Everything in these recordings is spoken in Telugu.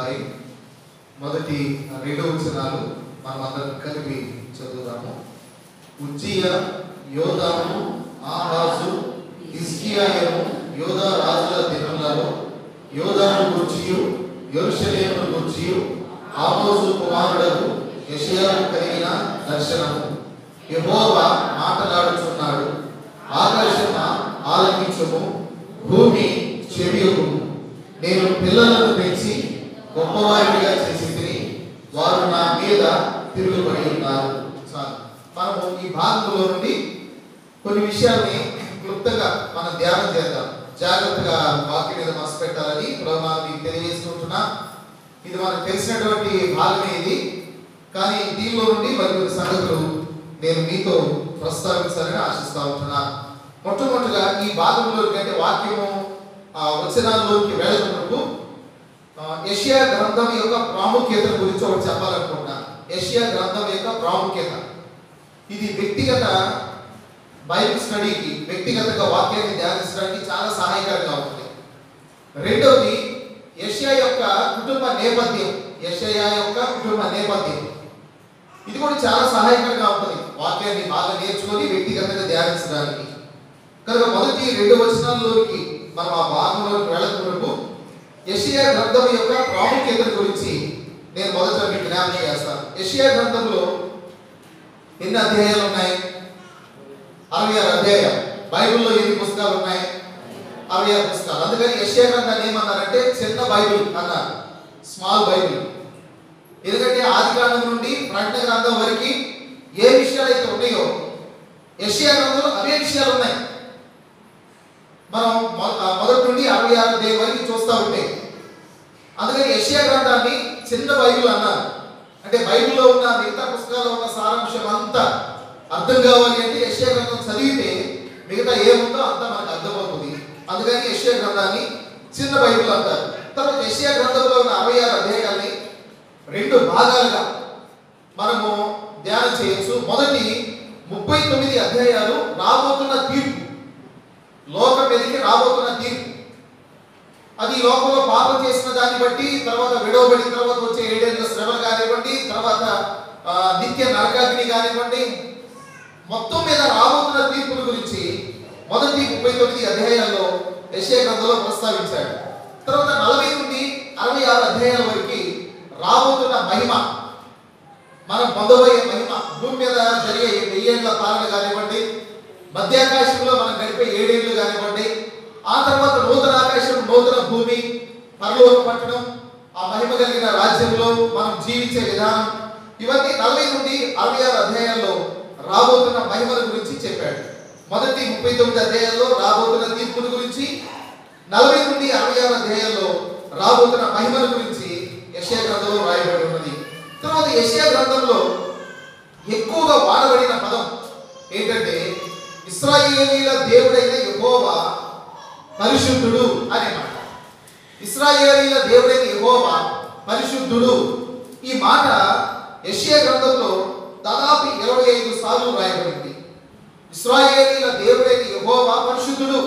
అధ్యాయం మొదటి రెండు వచనాలు మనం అందరం కలిపి చదువుదాము ఉజ్జియ యోధాము ఆహాజు హిజ్కియాయము యోధా రాజుల దినములలో యోధాను గుర్చియు యెరూషలేమును గుర్చియు ఆమోజు కుమారుడకు యెషయాకు కలిగిన దర్శనము యెహోవా మాటలాడుచున్నాడు ఆకాశమా ఆలకించుము భూమి చెవియకుము నేను పిల్లలను పెంచి గొప్పవారిగా చేసి తిని వారు నా మీద తిరుగుబడి ఉన్నారు చాలు మనము ఈ భాగంలో నుండి కొన్ని విషయాల్ని క్లుప్తంగా మనం ధ్యానం చేద్దాం జాగ్రత్తగా వాక్యం మీద మనసు పెట్టాలని ప్రభా మీకు తెలియజేసుకుంటున్నా ఇది మనకు తెలిసినటువంటి భాగమే ఇది కానీ దీనిలో నుండి మరి కొన్ని సంగతులు నేను మీతో ప్రస్తావించాలని ఆశిస్తా ఉంటున్నా మొట్టమొదటిగా ఈ భాగంలోకి అంటే వాక్యము ఆ వచనాల్లోకి వెళ్ళకున్నప్పుడు యషియా గ్రంథం యొక్క ప్రాముఖ్యత గురించి ఒకటి చెప్పాలనుకుంటున్నా యషియా గ్రంథం యొక్క ప్రాముఖ్యత ఇది వ్యక్తిగత బైబిల్ స్టడీకి వ్యక్తిగతంగా వాక్యాన్ని ధ్యానించడానికి చాలా సహాయకరంగా ఉంటుంది రెండవది యషయా యొక్క కుటుంబ నేపథ్యం యషయా యొక్క కుటుంబ నేపథ్యం ఇది కూడా చాలా సహాయకరంగా ఉంటుంది వాక్యాన్ని బాగా నేర్చుకొని వ్యక్తిగతంగా ధ్యానించడానికి కనుక మొదటి రెండు వచనాల్లోకి మనం ఆ భాగంలోకి వెళ్ళకున్నప్పుడు యషియా గ్రంథం యొక్క ప్రాముఖ్యత గురించి నేను మొదట మీకు జ్ఞాపకం చేస్తాను యషియా గ్రంథంలో ఎన్ని అధ్యాయాలు ఉన్నాయి అరవై ఆరు అధ్యాయాలు బైబిల్లో ఎన్ని పుస్తకాలు ఉన్నాయి అరవై ఆరు పుస్తకాలు అందుకని యషియా గ్రంథాన్ని ఏమన్నారంటే చిన్న బైబిల్ అన్నారు స్మాల్ బైబిల్ ఎందుకంటే ఆది గ్రంథం నుండి ప్రకటన గ్రంథం వరకు ఏ విషయాలు అయితే ఉన్నాయో యషియా గ్రంథంలో అవే విషయాలు ఉన్నాయి మనం మొ- ఆ మొదటి నుండి అరవై ఆరు అధ్యాయం వరకు చూస్తూ ఉంటే అందుకని యషియా గ్రంథాన్ని చిన్న బైబిల్ అన్నారు అంటే బైబిల్లో ఉన్న మిగతా పుస్తకాల్లో ఉన్న సారాంశం అంతా అర్థం కావాలి అంటే యషియా గ్రంథం చదివితే మిగతా ఏముందో అంతా మనకు అర్థమవుతుంది అందుకని యషియా గ్రంథాన్ని చిన్న బైబిల్ అంటారు తర్వాత యషియా గ్రంథంలో ఉన్న అరవై ఆరు అధ్యాయాన్ని రెండు భాగాలుగా మనము ధ్యానం చేయొచ్చు మొదటి ముప్పై తొమ్మిది అధ్యాయాలు రాబోతున్న తీర్పు లోకం మీదకి రాబోతున్న తీర్పు అది ఈ లోకంలో పాపం చేసిన దాన్ని బట్టి తర్వాత విడవబడిన తర్వాత వచ్చే ఏడేళ్ల శ్రమలు కానివ్వండి తర్వాత ఆ, నిత్య నరకాగ్ని కానివ్వండి మొత్తం మీద రాబోతున్న తీర్పుల గురించి మొదటి ముప్పై తొమ్మిది అధ్యాయాల్లో యెషయా గ్రంథంలో ప్రస్తావించాడు తర్వాత నలభై నుండి అరవై ఆరు అధ్యాయాల వరకు రాబోతున్న మహిమ మనం పొందబోయే మహిమ భూమి మీద జరిగే వెయ్యేళ్ల పాలన కానివ్వండి మధ్యాకాశంలో మనం గడిపే ఏడేళ్లు కానివ్వండి ఆ తర్వాత నూతన ఆకాశం నూతన భూమి పరలోక పట్టణం ఆ మహిమ కలిగిన రాజ్యంలో మనం జీవించే విధానం ఇవన్నీ నలభై నుండి అరవై ఆరు అధ్యాయాల్లో రాబోతున్న మహిమల గురించి చెప్పాడు మొదటి ముప్పై తొమ్మిది అధ్యాయాల్లో రాబోతున్న తీర్పుల గురించి నలభై నుండి అరవై ఆరు అధ్యాయాల్లో రాబోతున్న మహిమల గురించి యెషయా గ్రంథంలో రాయబడి ఉన్నది తర్వాత యెషయా గ్రంథంలో ఎక్కువగా వాడబడిన పదం ఏంటంటే ఇస్రాయేలీల దేవుడైన యెహోవా పరిశుద్ధుడు అనే మాట ఇస్రాయేలీల దేవుడైన యెహోవా పరిశుద్ధుడు ఈ మాట యెషయా గ్రంథంలో దాదాపు ఇరవై ఐదు సార్లు రాయబడింది ఇస్రాయేలీల దేవుడైన యెహోవా పరిశుద్ధుడు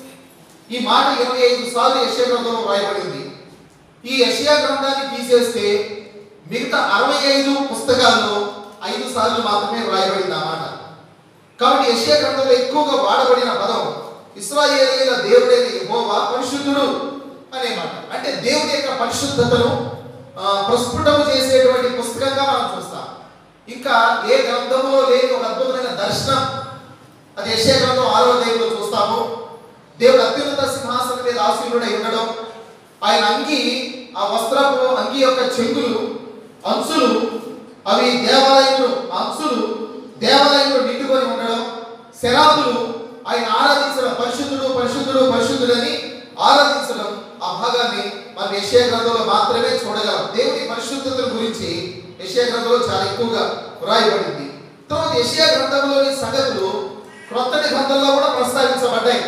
ఈ మాట ఇరవై ఐదు సార్లు యెషయా గ్రంథంలో రాయబడింది ఈ యెషయా గ్రంథాన్ని తీసేస్తే మిగతా అరవై ఐదు పుస్తకాల్లో ఐదు సార్లు మాత్రమే రాయబడింది ఆ మాట కాబట్టి యెషయా గ్రంథంలో ఎక్కువగా వాడబడిన పదం ఇస్రాయేలీల దేవుడైన యెహోవా పరిశుద్ధుడు అనే మాట అంటే దేవుడి యొక్క పరిశుద్ధతను ఆ, ప్రస్ఫుటము చేసేటువంటి పుస్తకంగా మనం చూస్తాం ఇంకా ఏ గ్రంథంలో లేని ఒక అద్భుతమైన దర్శనం అది యెషయా గ్రంథం ఆరో అధ్యాయంలో చూస్తాము దేవుడు అత్యున్నత సింహాసనం మీద ఆసీనుడై ఉండడం ఆయన అంగి ఆ వస్త్రపు అంగి యొక్క చెంగులు అంచులు అవి దేవాలయంలో అంచులు దేవాలయంలో నిండుకొని ఉండడం శరాపులు ఆయన ఆరాధించడం పరిశుద్ధుడు పరిశుద్ధుడు పరిశుద్ధుడని ఆరాధించడం ఆ భాగాన్ని మనం యెషయా గ్రంథంలో మాత్రమే చూడగలం దేవుని పరిశుద్ధత గురించి యెషయా గ్రంథంలో చాలా ఎక్కువగా వ్రాయబడింది తర్వాత యెషయా గ్రంథంలోని సంగతులు క్రొత్త నిబంధనలో కూడా ప్రస్తావించబడ్డాయి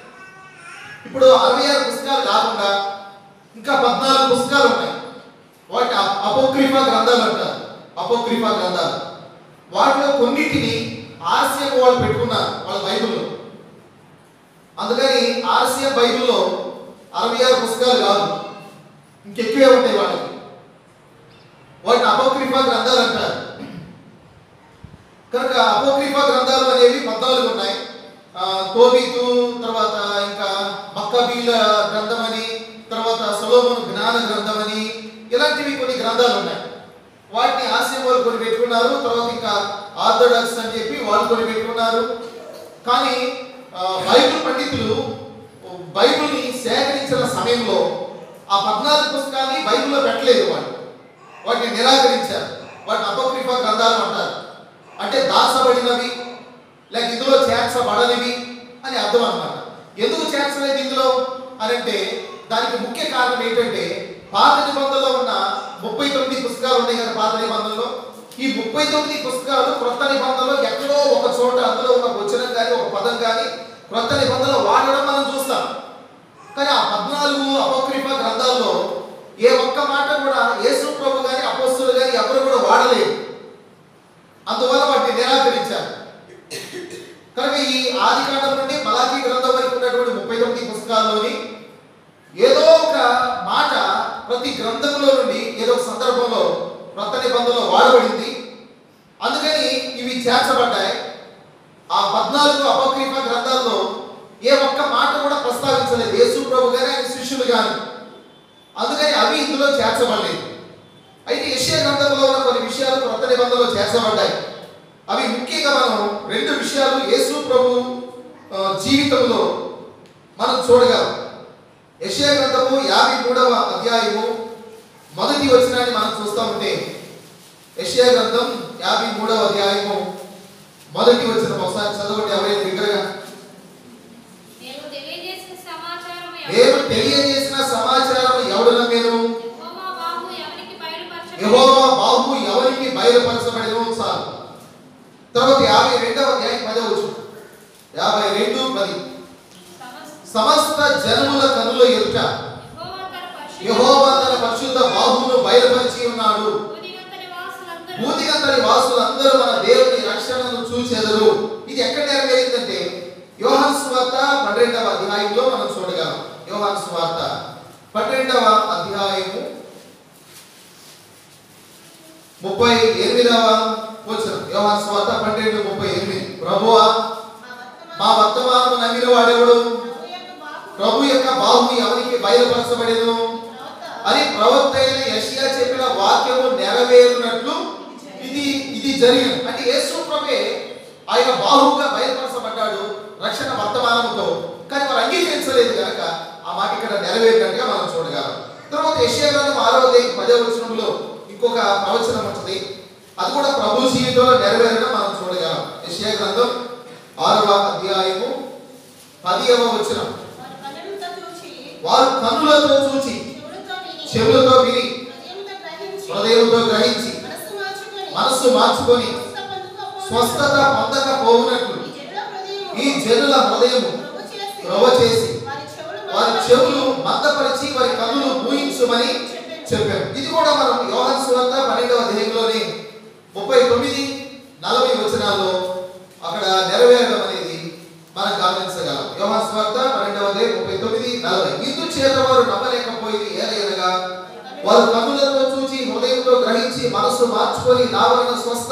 ఇప్పుడు అరవై ఆరు పుస్తకాలు కాకుండా ఇంకా పద్నాలుగు పుస్తకాలు ఉన్నాయి వాటి అప్- అపోక్రిఫా గ్రంథాలు అంటారు అపోక్రిఫా గ్రంథాలు వాటిలో కొన్నిటిని ఆర్సిఎం వాళ్ళు పెట్టుకున్నారు వాళ్ళ బైబిల్లో అందుకని ఆర్సిఎం బైబిల్లో అరవై ఆరు పుస్తకాలు కాదు ఇంకెక్కువే ఉంటాయి వాళ్ళకి ఇలాంటివి కొన్ని గ్రంథాలు ఉన్నాయి వాటిని ఆసియా వాళ్ళు కొన్ని పెట్టుకున్నారు తర్వాత ఇంకా ఆర్థోడాక్స్ అని చెప్పి వాళ్ళు కొన్ని పెట్టుకున్నారు కానీ ఆ, బైబిల్ పండితులు బైబిల్ని సేకరించిన సమయంలో ఆ పద్నాలుగు పుస్తకాన్ని బైబిల్లో పెట్టలేదు వాళ్ళు వాటిని నిరాకరించారు వాటిని అపక్రిఫా గ్రంథాలు అంటారు అంటే దాచబడినవి లేక ఇందులో చేర్చబడనివి అని అర్థం అన్నమాట ఎందుకు చేర్చలేదు ఇందులో అని అంటే దానికి ముఖ్య కారణం ఏంటంటే పాత నిబంధనలో ఉన్న ముప్పై తొమ్మిది పుస్తకాలు ఉన్నాయి కదా పాత నిబంధనలో ఈ ముప్పై తొమ్మిది పుస్తకాలు క్రొత్త నిబంధనలో ఎక్కడో ఒక చోట అందులో ఒక వచనం కానీ ఒక పదం కానీ క్రొత్త నిబంధనలో వాడడం మనం చూస్తాం కానీ ఆ పద్నాలుగు అపక్రిఫ గ్రంథాల్లో ఏ ఒక్క మాట కూడా యేసు ప్రభు కానీ అపోస్తులు కానీ ఎవరు కూడా వాడలేదు అందువల్ల వాటిని నిరాకరించారు కనుక ఈ ఆది కాండం నుండి మలాఖీ గ్రంథం వరకు ఉన్నటువంటి ముప్పై తొమ్మిది పుస్తకాల్లోని ఏదో ఒక మాట ప్రతి గ్రంథంలో నుండి ఏదో ఒక సందర్భంలో క్రొత్త నిబంధనలో వాడబడింది అందుకని ఇవి చేర్చబడ్డాయి ఆ పద్నాలుగు అపక్రీమ గ్రంథాల్లో ఏ ఒక్క మాట కూడా ప్రస్తావించలేదు యేసు ప్రభు గాని ఆయన శిష్యులు గాని అందుకని అవి ఇందులో చేర్చబడలేదు అయితే యెషయా గ్రంథంలో ఉన్న కొన్ని విషయాలు క్రొత్త నిబంధనలో చేర్చబడ్డాయి అవి ముఖ్యంగా మనం రెండు విషయాలు యేసు ప్రభు ఆ, జీవితంలో మనం చూడగలం యెషయా గ్రంథము యాభై మూడవ అధ్యాయము మొదటి వచనాన్ని మనం చూస్తా ఉంటే యెషయా గ్రంథం యాభై మూడవ అధ్యాయము మొదటి వచనం ఒకసారి చదవండి ఎవరైనా దగ్గరగా మేము తెలియజేసిన సమాచారం నేను తెలియజేసిన సమాచారం ఎవడు నమ్మేను యెహోవా బాహు ఎవరికి బయలుపరచబడి యెహోవా బాహు ఎవరికి బయలుపరచబడినో చాలు తర్వాత యాభై రెండవ అధ్యాయం పదవ వచనం యాభై రెండు పది సమస్త సమస్త జనముల కనుల ఎదుట యెహోవా తన పరిశుద్ధ యెహోవా తన పరిశుద్ధ బాహువును బయలుపరిచి ఉన్నాడు భూదిగంత నివాసులందరూ భూతిగంతరి వాసులందరూ మన దేవుని రక్షణను చూచెదరు ఇది ఎక్కడ నెరవేరిందంటే యోహాన్ సువార్త పన్నెండవ అధ్యాయంలో మనం చూడగలం యోహాన్ సువార్త పన్నెండవ అధ్యాయము ముప్పై ఎనిమిదవ వచనం యోహాన్ సువార్త పన్నెండు ముప్పై ఎనిమిది ప్రభువా మా వర్తమానము నమ్మిన వాడెవడు ప్రభు యొక్క బాహు ఎవరికి బయలుపరచబడేను అని ప్రవక్త అయిన యెషయా చెప్పిన వాక్యము నెరవేరునట్లు ఇది ఇది జరిగింది అంటే యేసు ప్రభే ఆయన బాహుగా బయలుపరచబడ్డాడు రక్షణ వర్తమానంతో కానీ వారు అంగీకరించలేదు కనుక ఆ మాట ఇక్కడ నెరవేరినట్టుగా మనం చూడగలం తర్వాత యెషయా గ్రంథం ఆరో అధ్యాయం పదో వచనంలో ఇంకొక ప్రవచనం ఉంటుంది అది కూడా ప్రభు జీవితంలో నెరవేరడం మనం చూడగలం యెషయా గ్రంథం ఆరవ అధ్యాయము పదియవ వచనం వారు కన్నులతో చూచి చెవులతో విని హృదయంతో గ్రహించి మనస్సు మార్చుకొని స్వస్థత పొందకపోవునట్లు ఈ జనుల హృదయము త్రవ చేసి వారి చెవులు మందపరిచి వారి కన్నులు మూయించుమని చెప్పారు ఇది కూడా మనం యోహన్ సువార్త పన్నెండవ అధ్యాయంలోని ముప్పై తొమ్మిది నలభై వచనాల్లో అక్కడ నెరవేరడం అనేది మనం గమనించగలం యోహన్ సువార్త పన్నెండవ అధ్యాయం ముప్పై తొమ్మిది నలభై ఇందు చేత వారు నమ్మలేకపోయింది ఏలయనగా వారు కన్నులతో చూచి హృదయంతో గ్రహించి మనస్సు మార్చుకొని నా వలన స్వస్థ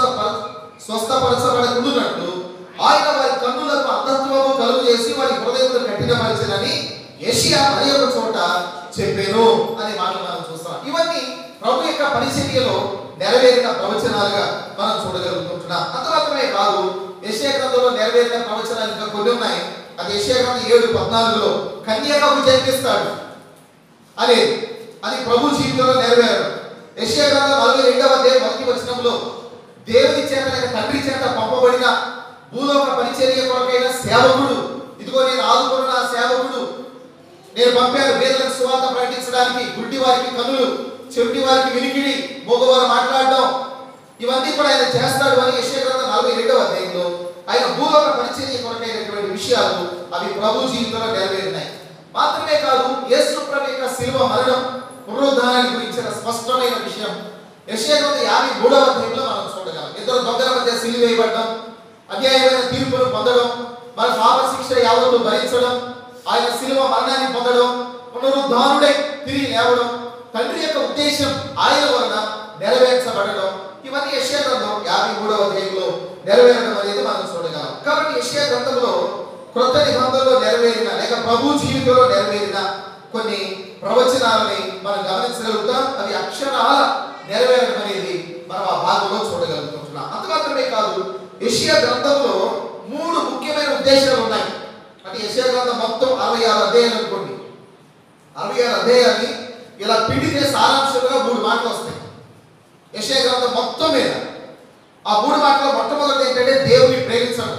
స్వస్థపరచబడకుండునట్లు ఆయన వారి కన్నులకు అంధత్వము కలుగు చేసి వారి హృదయములు కఠినపరిచినని ఏషియా మరి ఒక చోట చెప్పాను అనే మాటలు మనం చూస్తాం ఇవన్నీ ప్రభు యొక్క పరిచర్యలో నెరవేరిన ప్రవచనాలుగా మనం చూడగలుగుతుంటున్నాం అంత మాత్రమే కాదు యెషయా గ్రంథంలో నెరవేరిన ప్రవచనాలు ఇంకా కొన్ని ఉన్నాయి అది యెషయా గ్రంథం ఏడు పద్నాలుగులో కన్యకకు జన్మిస్తాడు అనేది అది ప్రభు జీవితంలో నెరవేరడం యెషయా గ్రంథం నలభై రెండవ అధ్యాయం మొదటి వచనంలో దేవుని చేత లేక తండ్రి చేత పంపబడిన భూలోక పరిచర్య కొరకైన సేవకుడు ఇదిగో నేను ఆదుకున్న నా సేవకుడు నేను పంపాను వేదలకు సువార్త ప్రకటించడానికి గుడ్డి వారికి కనులు చెవిటి వారికి వినికిడి మగవారు మాట్లాడడం ఇవన్నీ కూడా ఆయన చేస్తాడు అని యెషయా గ్రంథం నలభై రెండవ అధ్యాయంలో ఆయన భూలోక పరిచర్య కొరకైనటువంటి విషయాలు అవి ప్రభు జీవితంలో నెరవేరినాయి మాత్రమే కాదు యేసు ప్రభు యొక్క శిలువ మరణం పునరుద్ధానాన్ని గురించిన స్పష్టమైన విషయం యెషయా గ్రంథం యాభై మూడవ అధ్యాయంలో మనం చూడగలం ఇద్దరు దొంగల మధ్య సిలువ వేయబడడం అన్యాయమైన తీర్పును పొందడం మన పాప శిక్ష యావత్తు భరించడం ఆయన శిలువ మరణాన్ని పొందడం పునరుద్ధానుడై తిరిగి లేవడం తండ్రి యొక్క ఉద్దేశం ఆయన వలన నెరవేర్చబడడం ఇవన్నీ యెషయా గ్రంథం యాభై మూడవ అధ్యాయంలో నెరవేరడం అనేది మనం చూడగలం కాబట్టి యెషయా గ్రంథంలో క్రొత్త నిబంధనలో నెరవేరిన లేక ప్రభు జీవితంలో నెరవేరిన కొన్ని ప్రవచనాలని మనం గమనించగలుగుతాం అవి అక్షరాల నెరవేరడం అనేది మనం ఆ భాగంలో చూడగలుగుతున్నాం అంత మాత్రమే కాదు యెషయా గ్రంథంలో మూడు ముఖ్యమైన ఉద్దేశాలు ఉన్నాయి అంటే యెషయా గ్రంథం మొత్తం అరవై ఆరు అధ్యాయాలు అనుకోండి అరవై ఆరు అధ్యాయాన్ని ఇలా పిండితే సారాంశంగా మూడు మాటలు వస్తాయి యెషయా గ్రంథం మొత్తం మీద ఆ మూడు మాటలు మొట్టమొదటి ఏంటంటే దేవుని ప్రేమించడం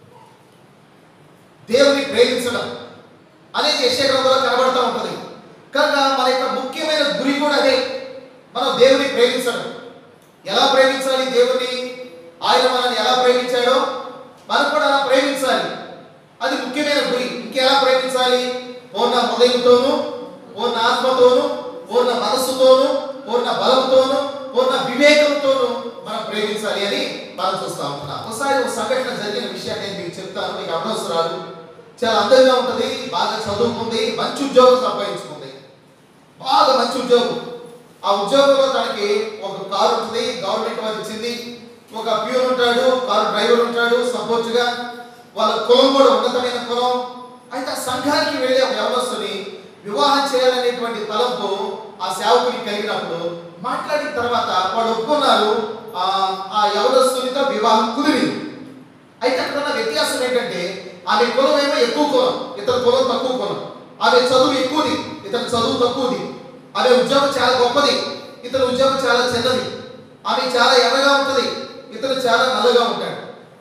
దేవుని ప్రేమించడం అనేది యెషయా గ్రంథంలో కనబడుతూ ఉంటుంది కనుక మన యొక్క ముఖ్యమైన గురి కూడా అదే మనం దేవుని ప్రేమించడం ఎలా ప్రేమించాలి దేవుని ఆయన మనల్ని ఎలా ప్రేమించాడో మనం కూడా అలా ప్రేమించాలి అది ముఖ్యమైన గురి ఇంకెలా ప్రేమించాలి పూర్ణ హృదయంతోను పూర్ణ ఆత్మతోను పూర్ణ మనస్సుతోను పూర్ణ బలంతోను పూర్ణ వివేకంతోను మనం ప్రేమించాలి అని మనం చూస్తా ఉంటున్నాం ఒకసారి ఒక సంఘటన జరిగిన విషయాన్ని నేను మీకు చెప్తాను మీకు అనవసరాలు చాలా అందంగా ఉంటుంది బాగా చదువుకుంది మంచి ఉద్యోగం సంపాదించుకుంది బాగా మంచి ఉద్యోగం ఆ ఉద్యోగంలో తనకి ఒక కారు ఉంటుంది గవర్నమెంట్ వారు ఇచ్చింది ఒక ప్యూర్ ఉంటాడు కారు డ్రైవర్ ఉంటాడు సపోర్ట్ గా వాళ్ళ కులం కూడా ఉన్నతమైన కులం అయితే ఆ సంఘానికి వెళ్ళే ఒక యవనస్తుని వివాహం చేయాలనేటువంటి తలంపు ఆ సేవకునికి కలిగినప్పుడు మాట్లాడిన తర్వాత వాళ్ళు ఒప్పుకున్నారు ఆ ఆ యవనస్తునితో వివాహం కుదిరింది అయితే అక్కడ ఉన్న వ్యత్యాసం ఏంటంటే ఆమె కులం ఏమో ఎక్కువ కులం ఇతర కులం తక్కువ కులం ఆమె చదువు ఎక్కువది ఇతని చదువు తక్కువది ఆమె ఉద్యోగం చాలా గొప్పది ఇతని ఉద్యోగం చాలా చిన్నది ఆమె చాలా ఎర్రగా ఉంటుంది ఇతను చాలా నల్లగా ఉంటాడు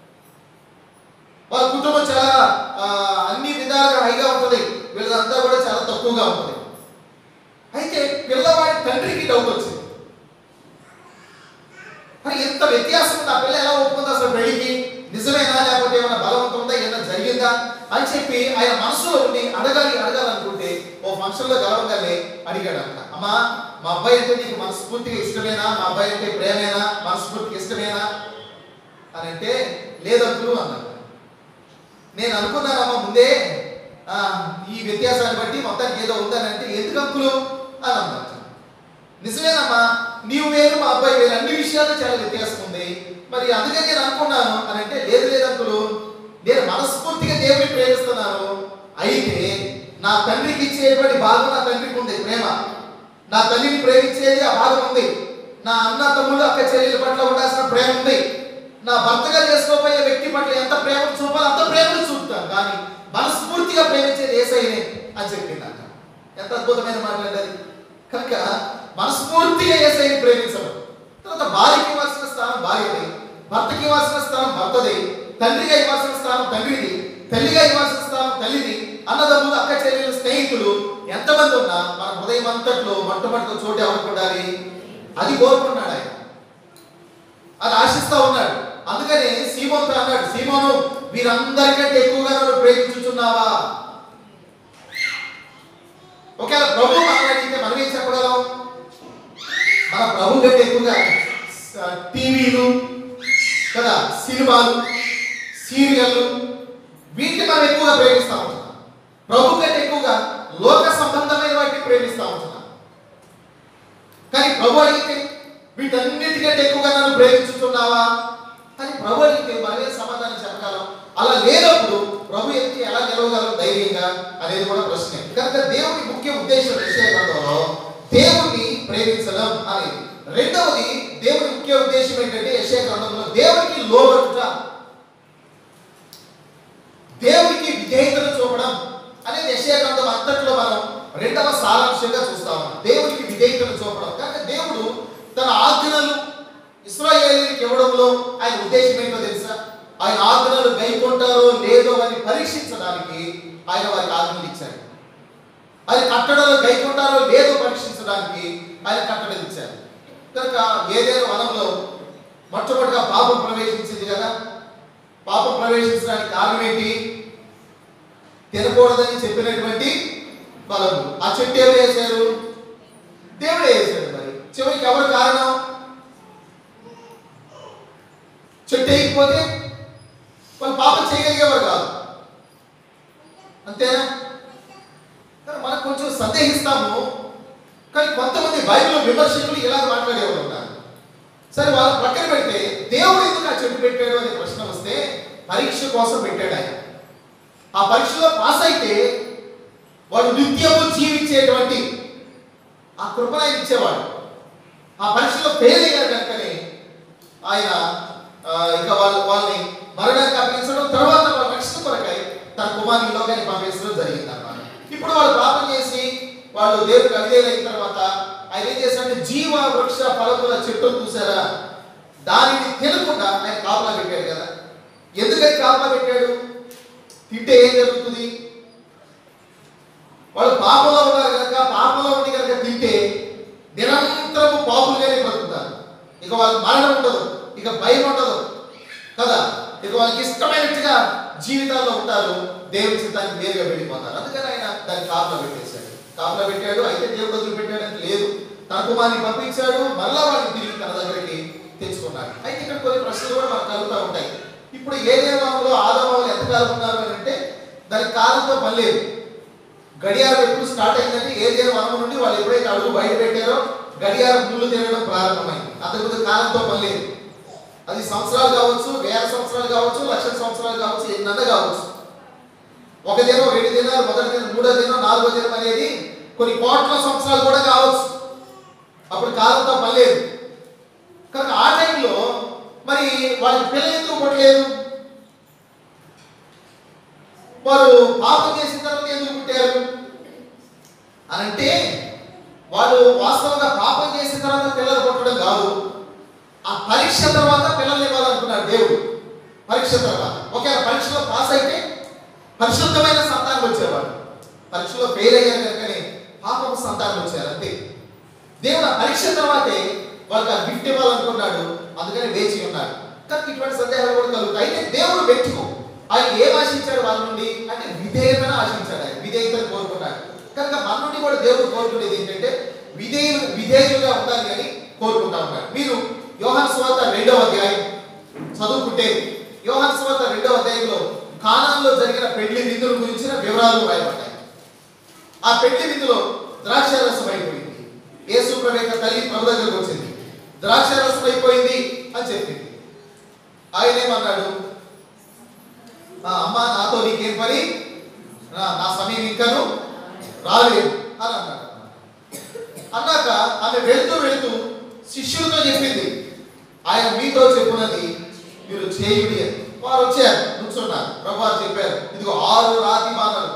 వాళ్ళ కుటుంబం చాలా ఆ, అన్ని విధాలుగా హైగా ఉంటుంది వీళ్ళంతా కూడా చాలా తక్కువగా ఉంటుంది అయితే పిల్లవాడి తండ్రికి డౌట్ వచ్చింది మరి ఎంత వ్యత్యాసం ఉంది ఆ పిల్ల ఎలా ఒప్పుకుంది అసలు పెళ్లికి నిజమేనా లేకపోతే ఏమైనా బలవంతం ఉందా ఏమైనా జరిగిందా అని చెప్పి ఆయన మనసులో ఉండి అడగాలి అడగాలనుకుంటే ఓ ఫంక్షన్ లో గెలవగానే అడిగాడు అంట అమ్మా మా అబ్బాయి అంటే నీకు మనస్ఫూర్తిగా ఇష్టమేనా మా అబ్బాయి అంటే ప్రేమేనా మనస్ఫూర్తిగా ఇష్టమేనా అని అంటే లేదంటులు అన్నాడు నేను అనుకున్నానమ్మా ముందే ఆ, ఈ వ్యత్యాసాన్ని బట్టి మొత్తానికి ఏదో ఉందని అంటే ఎందుకు అంకులు అని అన్నట్టు నిజమేనమ్మా నీవు వేరు మా అబ్బాయి వేరు అన్ని విషయాల్లో చాలా వ్యత్యాసం ఉంది మరి అందుకే నేను అనుకున్నాను అని అంటే లేదు లేదు అంకులు నేను మనస్ఫూర్తిగా దేవుని ప్రేమిస్తున్నాను అయితే నా తండ్రికి ఇచ్చేటువంటి భాగం నా తండ్రికి ఉంది ప్రేమ నా తల్లిని ప్రేమించేది ఆ భాగం ఉంది నా అన్న తమ్ముడు అక్క చెల్లెల పట్ల ఉండాల్సిన ప్రేమ ఉంది నా భర్తగా చేసుకోబోయే వ్యక్తి పట్ల ఎంత ప్రేమ చూపాలో అంత ప్రేమను చూపుతాను కానీ మనస్ఫూర్తిగా ప్రేమించేది ఏసైనే అని చెప్పిందంట ఎంత అద్భుతమైన మాట్లాడారు కనుక మనస్ఫూర్తిగా ఏసైని ప్రేమించడం తర్వాత భార్యకి ఇవ్వాల్సిన స్థానం భార్యది భర్తకి ఇవ్వాల్సిన స్థానం భర్తది తండ్రిగా ఇవ్వాల్సిన స్థానం తండ్రిది తల్లిగా ఇవ్వాల్సిన స్థానం తల్లిది అన్నదమ్ములు అక్క చెల్లెలు స్నేహితులు ఎంతమంది ఉన్నా మన హృదయం అంతట్లో మొట్టమొదటి చోటు ఎవరికి ఉండాలి అది కోరుకున్నాడు ఆయన అది ఆశిస్తా ఉన్నాడు అందుకని సీమోన్తో అన్నాడు సీమోను వీరందరికంటే ఎక్కువగా నన్ను ప్రేమించుచున్నావా ఒకవేళ ప్రభు మనం అడిగితే మనం ఏం చెప్పగలం మన ప్రభు కంటే ఎక్కువగా స- టీవీలు కదా సినిమాలు సీరియళ్ళు వీటిని మనం ఎక్కువగా ప్రేమిస్తా ఉంటున్నాం ప్రభు కంటే ఎక్కువగా లోక సంబంధమైన వాటిని ప్రేమిస్తా ఉంటున్నాం కానీ ప్రభు అడిగితే వీటన్నిటికంటే ఎక్కువగా నన్ను ప్రేమించుతున్నావా అని ప్రభు అడిగితే మనమే సమాధానం చెప్పగలం అలా లేనప్పుడు ప్రభు ఎత్తి ఎలా నిలవగలం ధైర్యంగా అనేది కూడా ప్రశ్నే కనుక దేవుని ముఖ్య ఉద్దేశం విషయ గ్రంథంలో దేవుణ్ణి ప్రేమించడం అనేది రెండవది దేవుని ముఖ్య ఉద్దేశం ఏంటంటే యశయ గ్రంథంలో దేవునికి లోబడుట దేవునికి విధేయతను చూపడం అనేది యశయ గ్రంథం అంతట్లో మనం రెండవ సారాంశంగా చూస్తాం దేవునికి విధేయతను చూపడం కనుక దేవుడు తన ఆజ్ఞలు ఇస్రాయేలీకి ఇవ్వడంలో ఆయన ఉద్దేశం ఏంటో తెలుసా ఆయన ఆజ్ఞలు గైకొంటారో లేదో అని పరీక్షించడానికి ఆయన వారికి ఆజ్ఞలు ఇచ్చారు అది కట్టడలు గైకొంటారో లేదో పరీక్షించడానికి ఆయన కట్టడలు ఇచ్చారు కనుక ఏదైనా వనంలో మొట్టమొదటిగా పాపం ప్రవేశించింది కదా పాపం ప్రవేశించడానికి కారణం ఏంటి తినకూడదని చెప్పినటువంటి బలము ఆ చెట్టు ఎవరు వేశారు దేవుడే వేశాడు మరి చివరికి ఎవరు కారణం చెట్టు వేయకపోతే వాళ్ళు పాపం చేయగలిగేవారు కాదు అంతేనా కానీ మనం కొంచెం సందేహిస్తాము కానీ కొంతమంది బైబిల్ విమర్శకులు ఇలా మాట్లాడేవారు ఉన్నారు సరే వాళ్ళ పక్కన పెడితే దేవుడు ఎందుకు ఆ చెట్టు పెట్టాడు అనే ప్రశ్న వస్తే పరీక్ష కోసం పెట్టాడు ఆయన ఆ పరీక్షలో పాస్ అయితే వాడు నిత్యము జీవించేటువంటి ఆ కృపను ఆయన ఇచ్చేవాడు ఆ పరీక్షలో ఫెయిల్ అయ్యారు కనుకనే ఆయన ఆ, ఇక వాళ్ళు వాళ్ళని మరణానికి అప్పగించడం తర్వాత వాళ్ళ రక్షణ కొరకై తన కుమారుని లోకాన్ని పంపించడం జరిగింది అన్నమాట ఇప్పుడు వాళ్ళు పాపం చేసి వాళ్ళు దేవుడికి అవిధేయులైన తర్వాత ఆయన ఏం చేశాడంటే జీవ వృక్ష ఫలముల చెట్టును చూసారా దానిని తినకుండా ఆయన కాపలా పెట్టాడు కదా ఎందుకని కాపలా పెట్టాడు తింటే ఏం జరుగుతుంది వాళ్ళు పాపంలో ఉన్నారు కనుక పాపంలో ఉండి కనుక తింటే నిరంతరము పాపులుగానే బ్రతుకుతారు ఇక వాళ్ళకి మరణం ఉండదు ఇక భయం ఉండదు కదా ఇక వాళ్ళకి ఇష్టమైనట్టుగా జీవితాల్లో ఉంటారు దేవుని చిత్తానికి వేరుగా వెళ్ళిపోతారు అందుకని ఆయన దాన్ని కాపలా పెట్టేశాడు కాపలా పెట్టాడు అయితే దేవుడు వదిలిపెట్టాడని లేదు తన కుమార్ని పంపించాడు మళ్ళా వాళ్ళని తిరిగి తన దగ్గరికి తెచ్చుకున్నాడు అయితే ఇక్కడ కొన్ని ప్రశ్నలు కూడా మనకు కలుగుతూ ఉంటాయి ఇప్పుడు ఏ నియమంలో ఆదామాలు ఎంతకాలం ఉన్నారు అని అంటే దానికి కాలంతో పని లేదు గడియారం ఎప్పుడు స్టార్ట్ అయిందంటే ఏదైనా వనం నుండి వాళ్ళు ఎప్పుడైతే అడుగు బయట పెట్టారో గడియారం ముళ్ళు తిరగడం ప్రారంభమైంది అంతకుముందు కాలంతో పని లేదు అది సంవత్సరాలు కావచ్చు వేల సంవత్సరాలు కావచ్చు లక్షల సంవత్సరాలు కావచ్చు ఎన్నన్నా కావచ్చు ఒక దినం రెండు దినాలు మొదటి దినం మూడో దినం నాలుగో దినం అనేది కొన్ని కోట్ల సంవత్సరాలు కూడా కావచ్చు అప్పుడు కాలంతో పని లేదు కనుక ఆ టైంలో మరి వాళ్ళకి పిల్లలు ఎందుకు పుట్టలేదు వారు పాపం చేసిన తర్వాత ఎందుకు పుట్టారు అని అంటే వాళ్ళు వాస్తవంగా పాపం చేసిన తర్వాత పిల్లలు పుట్టడం కాదు ఆ పరీక్ష తర్వాత పిల్లల్ని ఇవ్వాలనుకున్నాడు దేవుడు పరీక్ష తర్వాత ఒకవేళ పరీక్షలో పాస్ అయితే పరిశుద్ధమైన సంతానం వచ్చేవాడు పరీక్షలో ఫెయిల్ అయ్యారు కనుకనే పాపం సంతానం వచ్చారు అంతే దేవుడు ఆ పరీక్ష తర్వాతే వాళ్ళకి ఆ గిఫ్ట్ ఇవ్వాలనుకున్నాడు అందుకని వేచి ఉన్నాడు కానీ ఇటువంటి సందేహాలు కూడా కలుగుతాయి అయితే దేవుడు వ్యక్తికు ఆయన ఏం ఆశించాడు వాళ్ళ నుండి అంటే విధేయతను ఆశించాడు ఆయన విధేయతను కోరుకున్నాడు కనుక మన నుండి కూడా దేవుడు కోరుకునేది ఏంటంటే విధేయులు విధేయులుగా ఉండాలి అని కోరుకుంటా ఉన్నాడు మీరు యోహాన్ స్వాత రెండవ అధ్యాయం చదువుకుంటే యోహాన్ స్వాత రెండవ అధ్యాయంలో కానాల్లో జరిగిన పెళ్లి విందుల గురించిన వివరాలు రాయబడ్డాయి ఆ పెళ్లి విందులో ద్రాక్ష రసం అయిపోయింది యేసు ప్రభు యొక్క తల్లి ప్రభు దగ్గరకు వచ్చింది ద్రాక్ష రసం అయిపోయింది అని చెప్పింది ఆయన ఏమన్నాడు "ఆ, అమ్మా నాతో నీకేం పని నా నా సమయం ఇంకను రాలేదు అని అన్నాడు అన్నాక ఆమె వెళుతూ వెళుతూ శిష్యులతో చెప్పింది ఆయన మీతో చెప్పున్నది మీరు చేయుడి అని వారు వచ్చారు కూర్చున్నారు ప్రభు వారు చెప్పారు ఇదిగో ఆరు రాతి బాణలు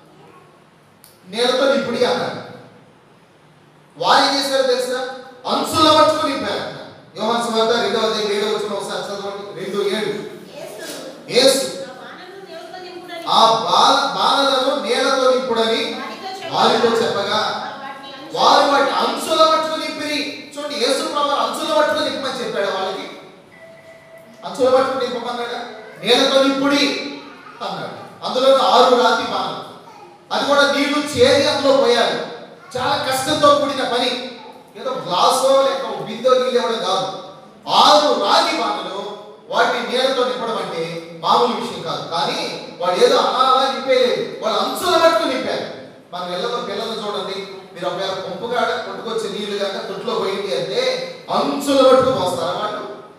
నేలతో నింపుడి అన్నాడు వారు ఏం చేశారో తెలుసా అంచుల పట్టుకుని నింపారు యోహాన్ సువార్త రెండవ అధ్యాయం ఏడవ వచ్చిన ఒకసారి చదవండి రెండు ఏడు యేసు ఆ బాల బాణలను నేలతో నింపుడని వారితో చెప్పగా వారు వాటి అంచుల పట్టుకుని నింపిరి చూడండి యేసు ప్రభు అంచుల పట్టుకుని నింపమని చెప్పాడు వాళ్ళకి అంచుల పట్టుకుని నింపమన్నాడా నేలతో నింపుడి అన్నాడు అందులో ఆరు రాతి బాణలు అది కూడా నీళ్లు చేరి అందులో పోయాలి చాలా కష్టంతో కూడిన పని ఏదో గ్లాసో లేక బిందో నీళ్ళు ఇవ్వడం కాదు ఆరు రాగి బాణలు వాటిని నీళ్ళతో నింపడం అంటే మామూలు విషయం కాదు కానీ వాడు ఏదో అలా అలా నింపేయలేదు వాళ్ళు అంచుల మట్టుకు నింపారు మనం వెళ్ళతో పిల్లలు చూడండి మీరు ఒకవేళ పంపుగా కొట్టుకొచ్చే నీళ్లు కనుక తొట్టులో పోయింది అంటే అంచుల మట్టుకు పోస్తారా వాళ్ళు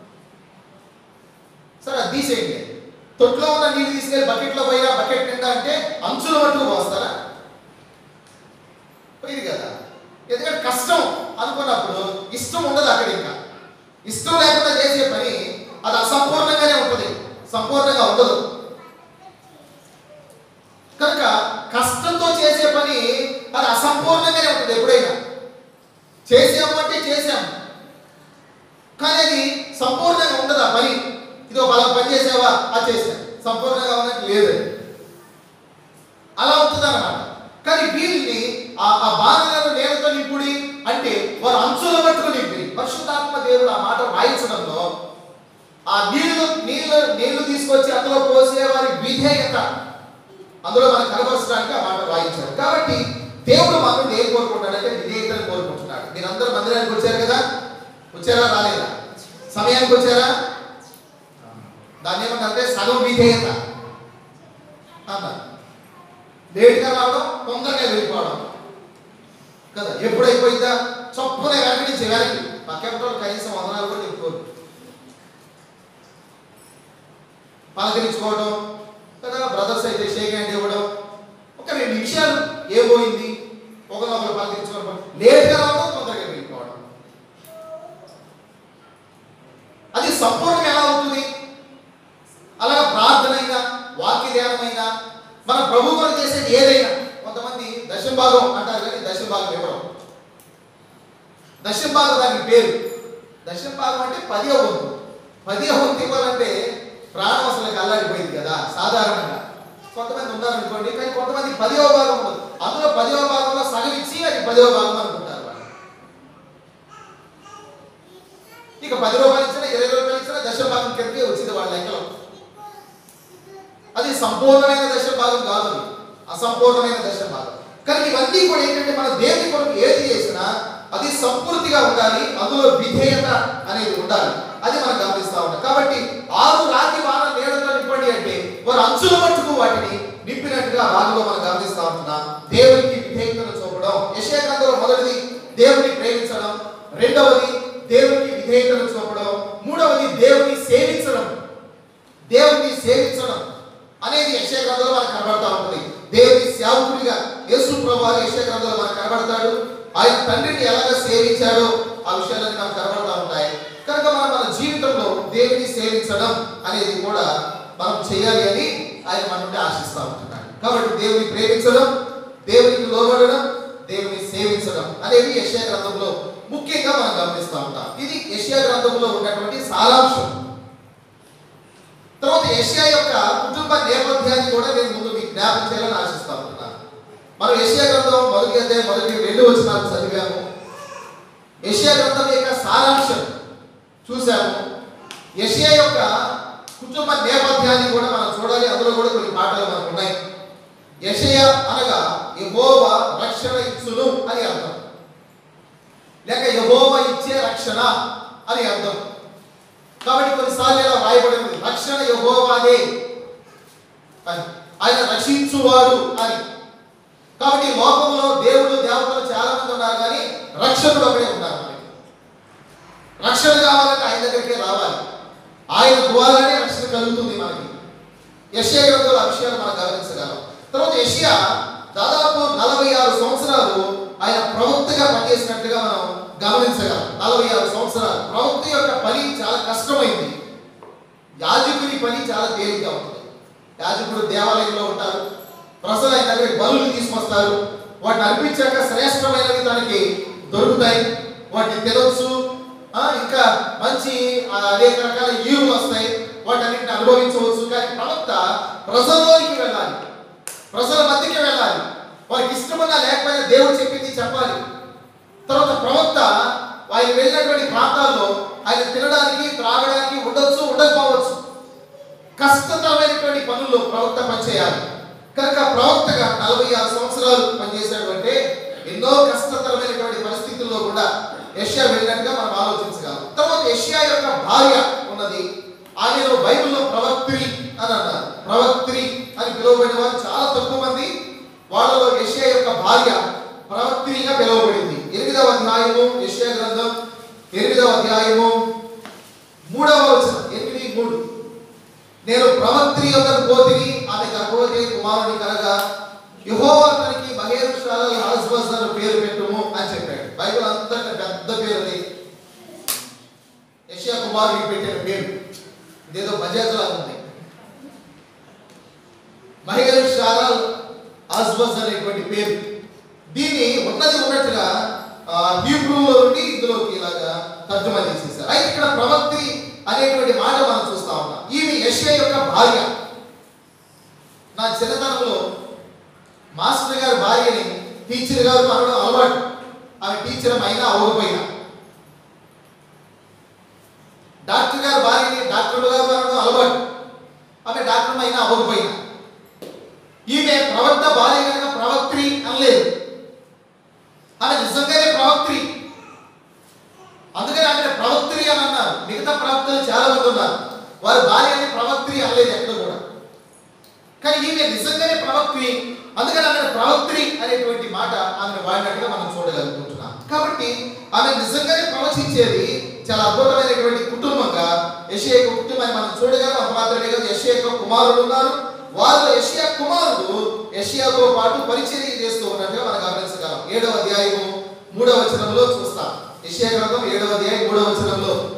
సరే అది తీసేయండి తొట్లో ఉన్న నీళ్ళు తీసుకెళ్ళి బకెట్లో పోయినా బకెట్ నిండా అంటే అంచుల మట్టుకు పోస్తారా పోయింది కదా ఎందుకంటే కష్టం అనుకున్నప్పుడు ఇష్టం ఉండదు అక్కడ ఇంకా ఇష్టం లేకుండా చేసే పని అది అసంపూర్ణంగానే ఉంటుంది సంపూర్ణంగా ఉండదు కనుక కష్టంతో చేసే పని అది అసంపూర్ణంగానే ఉంటుంది ఎప్పుడైనా చేసాము అంటే చేసాము కానీ అది సంపూర్ణంగా ఉండదు ఆ పని ఇదో బలం పని చేసావా అది చేసాం సంపూర్ణంగా ఉన్నట్టు లేదు అది. అలా ఉంటుంది అనమాట కానీ వీళ్ళని ఆ ఆ బాణలను నేలతో నింపుడి అంటే వారు అంచుల పట్టుకు నింపి పరిశుద్ధాత్మ దేవుడు ఆ మాట వాయించడంలో ఆ నీళ్లు నీళ్ళు నీళ్లు తీసుకొచ్చి అందులో పోసే వారి విధేయత అందులో మనకు కనబరచడానికి ఆ మాట వాయించాడు కాబట్టి దేవుడు మనం ఏం కోరుకుంటాడంటే విధేయతను కోరుకుంటున్నాడు మీరందరూ మందిరానికి వచ్చారు కదా వచ్చారా రాలేదా సమయానికి వచ్చారా దాన్ని ఏమంటారంటే సగం విధేయత అన్నారు లేట్గా రావడం తొందరగా వెళ్ళిపోవడం కదా ఎప్పుడు అయిపోయిందా చొప్పున వెనక నుంచి వెనక్కి పక్కెంతో కనీసం వందనాలు కూడా చెప్పుకోరు పలకరించుకోవడం కదా బ్రదర్స్ అయితే షేక్ హ్యాండ్ ఇవ్వడం ఒక రెండు నిమిషాలు ఏ పోయింది ఒకరినొకరు పలకరించుకోవడం లేట్గా రావడం సంపూర్ణం ఎలా అవుతుంది అలాగే ప్రార్థన అయినా వాక్య ధ్యానమైనా మన ప్రభు కొరకు చేసేది ఏదైనా కొంతమంది దశంభాగం అంటారు కానీ దశంభాగం ఇవ్వడం దశంభాగం దానికి పేరు దశంభాగం అంటే పదివ వంతు పదివ వంతు ఇవ్వాలంటే ప్రాణం అసలు అల్లాడిపోయింది కదా సాధారణంగా కొంతమంది ఉన్నారు అనుకోండి కానీ కొంతమంది పదివ భాగం ఉండదు అందులో పదివ భాగంలో సగం ఇచ్చి అది పదివ భాగం అనుకుంటారు వాళ్ళు ఇక పది రూపాయలు ఇచ్చినా ఇరవై రూపాయలు ఇచ్చినా దశ భాగం కిందకే వచ్చింది వాళ్ళ లెక్కలో అది సంపూర్ణమైన దశ భాగం కాదు అది అసంపూర్ణమైన దశ భాగం కానీ ఇవన్నీ కూడా ఏంటంటే మన దేవుని కొరకు ఏది చేసినా అది సంపూర్తిగా ఉండాలి అందులో విధేయత అనేది ఉండాలి అది మనం గమనిస్తా ఉంటాం కాబట్టి ఆరు రాతి వాన నీడతో నింపండి అంటే వారు అంచుల మట్టుకు వాటిని నింపినట్టుగా రాజులో మనం గమనిస్తా ఉంటున్నాం దేవునికి విధేయతను చూపడం యశేకంలో మొదటిది దేవుని ప్రేమించడం రెండవది దేవునికి విధేయతను చూపడం మూడవది దేవుని సేవించడం దేవుని సేవించడం అనేది యెషయా గ్రంథంలో మనకు కనబడతా ఉంటుంది దేవుని సేవకుడిగా యేసు ప్రభువారు యెషయా గ్రంథంలో మనకు కనబడతాడు ఆయన తండ్రిని ఎలాగ సేవించాడో ఆ విషయాలన్నీ మనకు కనబడతా ఉంటాయి కనుక మనం మన జీవితంలో దేవుని సేవించడం అనేది కూడా మనం చేయాలి అని ఆయన మన నుండి ఆశిస్తూ ఉంటున్నాడు కాబట్టి దేవుని ప్రేమించడం దేవునికి లోబడడం దేవుని సేవించడం అనేవి యెషయా గ్రంథంలో ముఖ్యంగా మనం గమనిస్తూ ఉంటాం ఇది యెషయా గ్రంథంలో ఉన్నటువంటి సారాంశం తర్వాత ఏషియా యొక్క కుటుంబ నేపథ్యాన్ని కూడా నేను ముందు మీకు జ్ఞాపకం చేయాలని ఆశిస్తా ఉంటున్నాను మనం ఏషియా గ్రంథం మొదటి అధ్యాయం మొదటి రెండు వచనాలు చదివాము ఏషియా గ్రంథం యొక్క సారాంశం చూసాము ఏషియా యొక్క కుటుంబ నేపథ్యాన్ని కూడా మనం చూడాలి అందులో కూడా కొన్ని పాటలు మనకు ఉన్నాయి యెషయ అనగా యెహోవా రక్షణ ఇచ్చును అని అర్థం లేక యెహోవా ఇచ్చే రక్షణ అని అర్థం కాబట్టి కొన్నిసార్లు ఇలా రాయబడింది రక్షణ యహోవాదే అని ఆయన రక్షించువాడు అని కాబట్టి ఈ లోకంలో దేవుడు దేవతలు చాలా మంది ఉన్నారు కానీ రక్షకుడు ఒకడే ఉన్నారు మనకి రక్షణ కావాలంటే ఆయన దగ్గరికే రావాలి ఆయన ద్వారానే రక్షణ కలుగుతుంది మనకి యశ్యా గ్రంథంలో ఆ విషయాలు మనం గమనించగలం తర్వాత యశ్యా దాదాపు నలభై ఆరు సంవత్సరాలు ఆయన ప్రవక్తగా పనిచేసినట్టుగా మనం గమనించగలం నలభై ఆరు సంవత్సరాలు ప్రవక్త యొక్క పని చాలా కష్టమైంది యాజకుని పని చాలా తేలిగ్గా ఉంటుంది యాజకుడు దేవాలయంలో ఉంటారు ప్రజలు ఆయన దగ్గరికి బలులు తీసుకొస్తారు వాటిని అర్పించాక శ్రేష్టమైనవి తనకి దొరుకుతాయి వాటిని తినొచ్చు ఆ, ఇంకా మంచి ఆ, అనేక రకాల ఈవులు వస్తాయి వాటన్నిటిని అనుభవించవచ్చు కానీ ప్రవక్త ప్రజల్లోనికి వెళ్ళాలి ప్రజల మధ్యకి వెళ్ళాలి వారికి ఇష్టమన్నా లేకపోయినా దేవుడు చెప్పింది చెప్పాలి తర్వాత ప్రవక్త ఆయన వెళ్ళినటువంటి ప్రాంతాల్లో ఆయన తినడానికి త్రాగడానికి ఉండొచ్చు ఉండకపోవచ్చు కష్టతరమైనటువంటి పనుల్లో ప్రవక్త పనిచేయాలి కనుక ప్రవక్తగా నలభై ఆరు సంవత్సరాలు పనిచేశాడంటే ఎన్నో కష్టతరమైనటువంటి పరిస్థితుల్లో కూడా యష్యా వెళ్ళినట్టుగా మనం ఆలోచించగలం తర్వాత యష్యా యొక్క భార్య ఉన్నది ఆమెను బైబిల్లో ప్రవక్త్రి అని అన్నారు ప్రవక్త్రి అని పిలువబడిన వారు చాలా తక్కువ మంది వాళ్ళలో యష్యా యొక్క భార్య ప్రవక్త్రిగా పిలువబడింది ఎనిమిదవ అధ్యాయము యష్యా గ్రంథం ఎనిమిదవ అధ్యాయము మూడవ వచనం ఎనిమిది మూడు నేను ప్రవక్త్రి యొక్క పోతిని ఆమె గర్భవతి కుమారుని కలగా యెహోవా తనకి మహేశ్వర హాస్బస్ అని పేరు పెట్టుము అని చెప్పాడు బైబిల్ అంతటా పెద్ద పేరు అది యెషయా కుమారుడికి పెట్టిన పేరు ఇదేదో బజాజ్ లాగా ఉంది మహేశ్వర హాస్బస్ అనేటువంటి పేరు దీన్ని ఉన్నది ఉన్నట్టుగా ఆ, హీబ్రూలో నుండి ఇందులోకి ఇలాగా తర్జుమా చేసేసారు అయితే ఇక్కడ ప్రవక్తి అనేటువంటి మాట మనం చూస్తా ఉన్నాం ఈమె యశ్య యొక్క భార్య నా చిన్నతనంలో మాస్టర్ గారి భార్యని టీచర్ గారు అనడం అలవాటు ఆమె టీచర్ అయినా అవ్వకపోయినా డాక్టర్ గారి భార్యని డాక్టర్ గారు అనడం అలవాటు ఆమె డాక్టర్ అయినా అవ్వకపోయినా ఈమె ప్రవక్త భార్య కనుక ప్రవక్త్రి అనలేదు ఆమె నిజంగానే ప్రవక్త్రి అందుకని ఆమె ప్రవక్త్రి అని అన్నారు మిగతా ప్రవక్తలు చాలా మంది ఉన్నారు వారి భార్యని ప్రవక్త్రి అనలేదు ఎక్కడ కూడా కానీ ఈమె నిజంగానే ప్రవక్త్రి అందుకని ఆమె ప్రవక్త్రి అనేటువంటి మాట ఆమెను వాడినట్టుగా మనం చూడగలుగుతున్నాం కాబట్టి ఆమె నిజంగానే ప్రవచించేది చాలా అద్భుతమైనటువంటి కుటుంబంగా యెషయా యొక్క కుటుంబాన్ని మనం చూడగలం అంత మాత్రమే కాదు యెషయా యొక్క కుమారుడు ఉన్నారు వారిలో యెషయా కుమారుడు యెషయాతో పాటు పరిచర్య చేస్తూ ఉన్నట్టుగా మనం గమనించగలం ఏడవ అధ్యాయము మూడవ వచనంలో చూస్తాం యెషయా గ్రంథం ఏడవ అధ్యాయం మూడవ వచనంలో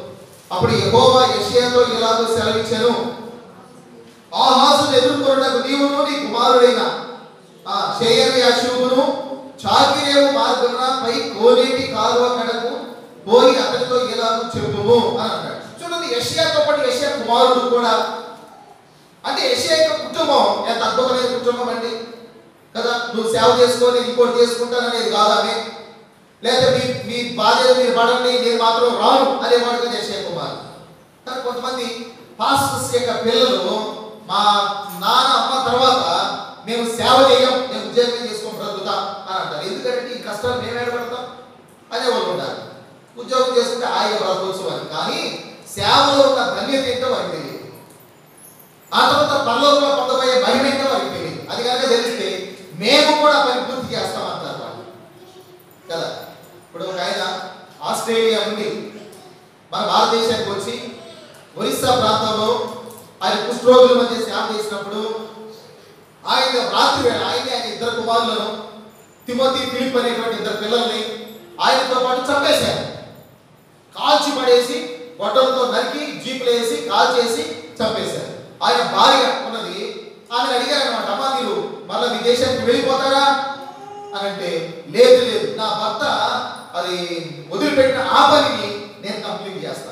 అప్పుడు యెహోవా యెషయాతో ఇలాగో సెలవిచ్చాను ఆహాజును ఎదుర్కొన్నకు నీవును నీ కుమారుడైన ఆ షేయరు యాషూబును చాకిరేవు మార్గమున పై కోనేటి కాలువ కడకు పోయి అతనితో ఇలాగో చెప్పుము అని అన్నాడు చూడండి యెషయాతో పాటు యెషయా కుమారుడు కూడా అంటే యెషయా యొక్క కుటుంబం ఎంత అద్భుతమైన కుటుంబం అండి కదా నువ్వు సేవ చేసుకొని ఇంకోటి చేసుకుంటాననేది కాదామే లేదా మీ మీ బాధ్యత మీరు పడండి నేను మాత్రం రాను అనేవాడు కదా యెషయా కుమారుడు కానీ కొంతమంది పాస్టర్స్ యొక్క పిల్లలు మా నాన్న అమ్మ తర్వాత మేము సేవ చేయం మేము ఉద్యోగం చేసుకొని బ్రతుకుతాం అని అంటారు ఎందుకంటే ఈ కష్టాలు మేము ఏడబడతాం అనే వాళ్ళు ఉంటారు ఉద్యోగం చేసుకుంటే ఆయన బ్రతకొచ్చు అని కానీ సేవలో ఉన్న ధన్యత ఏంటో వారికి తెలియదు ఆ తర్వాత పరలోకంలో పొందబోయే మహిమ ఏంటో వారికి తెలియదు అది కనుక తెలిస్తే మేము కూడా పని పూర్తి చేస్తాం అంటారు వాళ్ళు కదా ఇప్పుడు ఒక ఆయన ఆస్ట్రేలియా నుండి మన భారతదేశానికి వచ్చి ఒరిస్సా ప్రాంతంలో ఆయన కుష్ఠరోగుల మధ్య సేవ చేసినప్పుడు ఆయన రాత్రి వేళ ఆయన ఆయన ఇద్దరు కుమారులను తిమోతి ఫిలిప్ అనేటువంటి ఇద్దరు పిల్లల్ని ఆయనతో పాటు చంపేశారు కాల్చి పడేసి గొడ్డలతో నరికి జీపులు వేసి కాల్చేసి చంపేశారు ఆయన భార్య ఉన్నది ఆమెను అడిగారు అనమాట అమ్మా మీరు మళ్ళీ మీ దేశానికి వెళ్ళిపోతారా అని అంటే లేదు లేదు నా భర్త అది వదిలిపెట్టిన ఆ పనిని నేను కంప్లీట్ చేస్తాను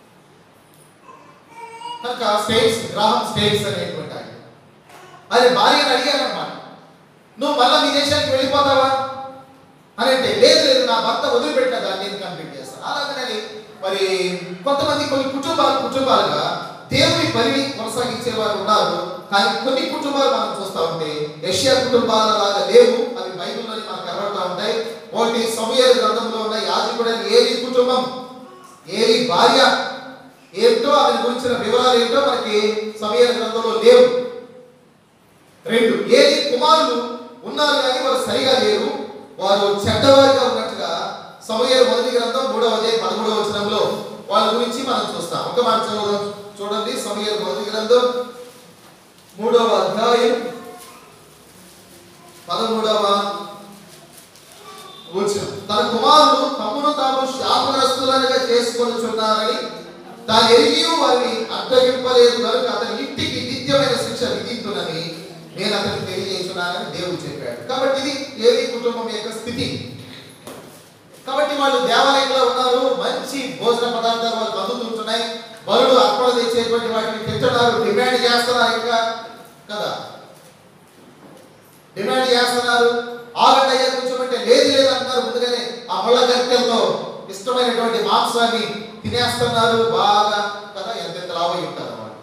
కనుక స్టేట్స్ గ్రాహం స్టేట్స్ అనేటువంటి ఆయన అది భార్యను అడిగారు అనమాట నువ్వు మళ్ళీ మీ దేశానికి వెళ్ళిపోతావా అని అంటే లేదు లేదు నా భర్త వదిలిపెట్టిన దాన్ని నేను కంప్లీట్ చేస్తాను అలాగనే మరి కొంతమంది కొన్ని కుటుంబాలు కుటుంబాలుగా దేవుని పనిని కొనసాగించే వారు ఉన్నారు కానీ కొన్ని కుటుంబాలు మనం చూస్తూ ఉంటే యష్యా కుటుంబాల లాగా లేవు అవి బైబిల్లోని మనకు కనబడుతూ ఉంటాయి ఒకటి సమయాల గ్రంథంలో ఉన్న యాజకుడని ఏలి కుటుంబం ఏలి భార్య ఏంటో ఆమె గురించిన వివరాలు ఏంటో మనకి సమయాల గ్రంథంలో లేవు రెండు ఏలి కుమారులు ఉన్నారు కానీ వారు సరిగా లేరు వారు చెడ్డవారిగా ఉన్నట్టుగా సమయాల మొదటి గ్రంథం మూడవ అధ్యాయం పదమూడవ వచనంలో వాళ్ళ గురించి మనం చూస్తాం ఒక మాట చదువుదాం చూడండి సమయాల మొదటి గ్రంథం మూడవ అధ్యాయం పదమూడవ వచనం తన కుమారులు తమ్మును తాము శాపగ్రస్తులుగా చేసుకొనుచున్నారని తాను ఎరిగి వారిని అడ్డగింపలేదు కనుక అతని ఇంటికి నిత్యమైన శిక్ష విధించునని నేను అతనికి తెలియజేస్తున్నానని దేవుడు చెప్పాడు కాబట్టి ఇది ఏది కుటుంబం యొక్క స్థితి కాబట్టి వాళ్ళు దేవాలయంలో ఉన్నారు మంచి భోజన పదార్థాలు వాళ్ళకి అందుతుంటున్నాయి బరుడు అర్పణ తెచ్చేటువంటి వాటిని తింటున్నారు డిమాండ్ చేస్తున్నారు ఇంకా కదా డిమాండ్ చేస్తున్నారు ఆగండి అయ్యా కూర్చోబెట్టే లేదు లేదు అంటున్నారు ముందుగానే ఆ ముళ్ళ గంటలతో ఇష్టమైనటువంటి మాంసాన్ని తినేస్తున్నారు బాగా కదా ఎంతెంత లావై ఉంటారు వాళ్ళు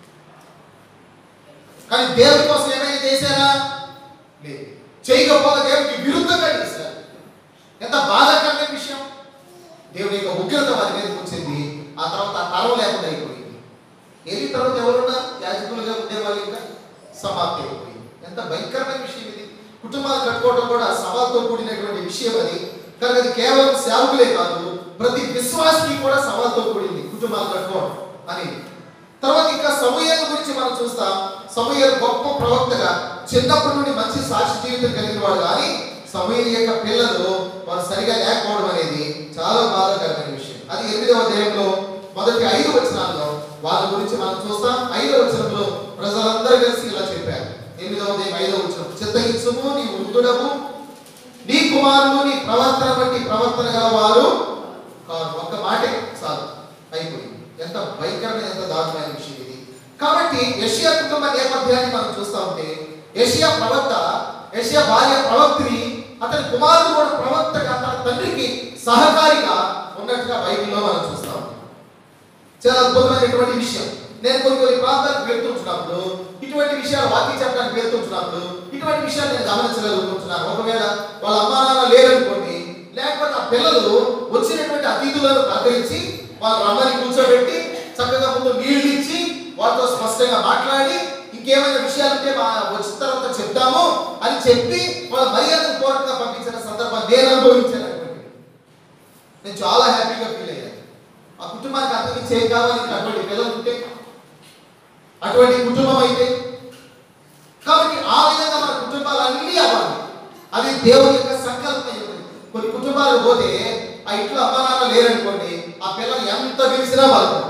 కానీ దేవుని కోసం ఏమైనా చేశారా లేదు చేయకపోతే దేవునికి విరుద్ధంగా చేశారు ఎంత బాధాకరమైన విషయం దేవుని యొక్క ఉగ్రత వారి మీదకి వచ్చింది ఆ తర్వాత ఆ తరం లేకుండా అయిపోయింది ఏది తర్వాత ఎవరున్నారు యాజకులుగా ఉండేవాళ్ళు ఇంకా సమాప్తి అయిపోయింది ఎంత భయంకరమైన విషయం ఇది కుటుంబాలు కట్టుకోవడం కూడా సవాల్తో కూడినటువంటి విషయం అది కనుక అది కేవలం సేవకులే కాదు ప్రతి విశ్వాసికి కూడా సవాల్తో కూడింది కుటుంబాలు కట్టుకోవడం అనేది తర్వాత ఇంకా సమూహాల గురించి మనం చూస్తాం సమూహాలు గొప్ప ప్రవక్తగా చిన్నప్పటి నుండి మంచి సాక్షి జీవితం కలిగిన వాడు కానీ సమూహల యొక్క పిల్లలు వారు సరిగా లేకపోవడం అనేది చాలా బాధాకరమైన విషయం అది ఎనిమిదవ అధ్యాయంలో మొదటి ఐదు వచనాల్లో వాళ్ళ గురించి మనం చూస్తాం ఐదవ వచనంలో ప్రజలందరూ కలిసి ఇలా చెప్పారు ఎనిమిదవ అధ్యాయం ఐదవ వచనం చిత్తగించుము నీ వృద్ధుడము నీ కుమారులు నీ ప్రవర్తన బట్టి ప్రవర్తన గలవారు కాదు ఒక్క మాటే చాలు అయిపోయింది ఎంత భయంకరమైన ఎంత దారుణమైన విషయం ఇది కాబట్టి యషియా కుటుంబ నేపథ్యాన్ని మనం చూస్తా ఉంటే యషియా ప్రవక్త యషియా భార్య ప్రవక్తిని అతని కుమారుడు కూడా ప్రవక్తగా తన తండ్రికి సహకారిగా ఉన్నట్టుగా బైబిల్లో మనం చూస్తా ఉంటాం చాలా అద్భుతమైనటువంటి విషయం నేను కొన్ని కొన్ని ప్రాంతాలకు వెళ్తుంటున్నప్పుడు ఇటువంటి విషయాలు వాక్యం చెప్పడానికి వెళ్తుంటున్నప్పుడు ఇటువంటి విషయాలు నేను గమనించగలుగుతున్నాను ఒకవేళ వాళ్ళ అమ్మా నాన్న లేరనుకోండి లేకపోతే ఆ పిల్లలు వచ్చినటువంటి అతిథులను పలకరించి వాళ్ళు రమ్మని కూర్చోబెట్టి చక్కగా ముందు నీళ్లు ఇచ్చి వాళ్ళతో స్పష్టంగా మాట్లాడి ఇంకేమైనా విషయాలు ఉంటే మా వచ్చిన తర్వాత చెప్తాము అని చెప్పి వాళ్ళ మర్యాదను పూర్వకంగా పంపించిన సందర్భం నేను అనుభవించాను అనుకోండి నేను చాలా హ్యాపీగా ఫీల్ అయ్యాను ఆ కుటుంబానికి అందరికీ చేయి కావాలి ఇంకా అటువంటి పిల్లలు ఉంటే అటువంటి కుటుంబం అయితే కాబట్టి ఆ విధంగా మన కుటుంబాలు అన్నీ అవ్వాలి అది దేవుని యొక్క సంకల్పం అయి ఉంది. కొన్ని కుటుంబాలు పోతే ఆ ఇంట్లో అమ్మా నాన్న లేరనుకోండి ఆ పిల్లలు ఎంత పిలిచినా వాళ్ళు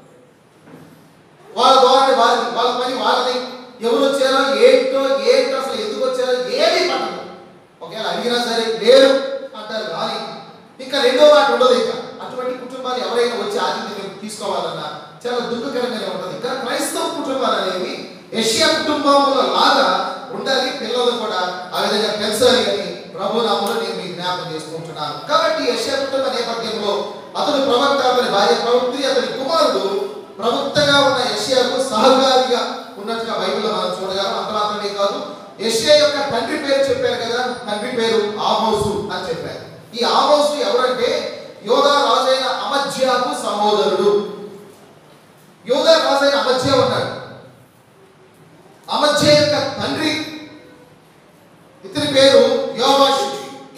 వాళ్ళ ద్వారా వారిది వాళ్ళ పని వాళ్ళది ఎవరు వచ్చారో ఏంటో ఏంటో అసలు ఎందుకు వచ్చారో ఏమీ పట్టదు ఒకవేళ అడిగినా సరే లేరు అంటారు కానీ ఇంకా రెండో మాట ఉండదు ఇంకా అటువంటి కుటుంబాలు ఎవరైనా వచ్చి ఆతిథ్యం తీసుకోవాలన్నా చాలా దుఃఖకరంగానే ఉంటుంది కానీ క్రైస్తవ కుటుంబాలు అనేవి ఏషియా కుటుంబంలో లాగా ఉండాలి పిల్లలు కూడా ఆ విధంగా పెంచాలి అని ప్రభు నామంలో నేను మీకు జ్ఞాపకం చేసుకుంటున్నాను కాబట్టి ఏషియా కుటుంబ నేపథ్యంలో అతడు ప్రవక్త అతని భార్య ప్రవక్తి అతని కుమారుడు ప్రవక్తగా ఉన్న యెషయాకు సహకారిగా ఉన్నట్టుగా బైబిల్లో మనం చూడగలం అంత మాత్రమే కాదు యెషయా యొక్క తండ్రి పేరు చెప్పారు కదా తండ్రి పేరు ఆమోసు అని చెప్పారు ఈ ఆమోసు ఎవరంటే యోధా రాజైన అమధ్యాకు సహోదరుడు యోధా రాజైన అమధ్య ఉన్నాడు అమధ్య యొక్క తండ్రి ఇతని పేరు యోవాషు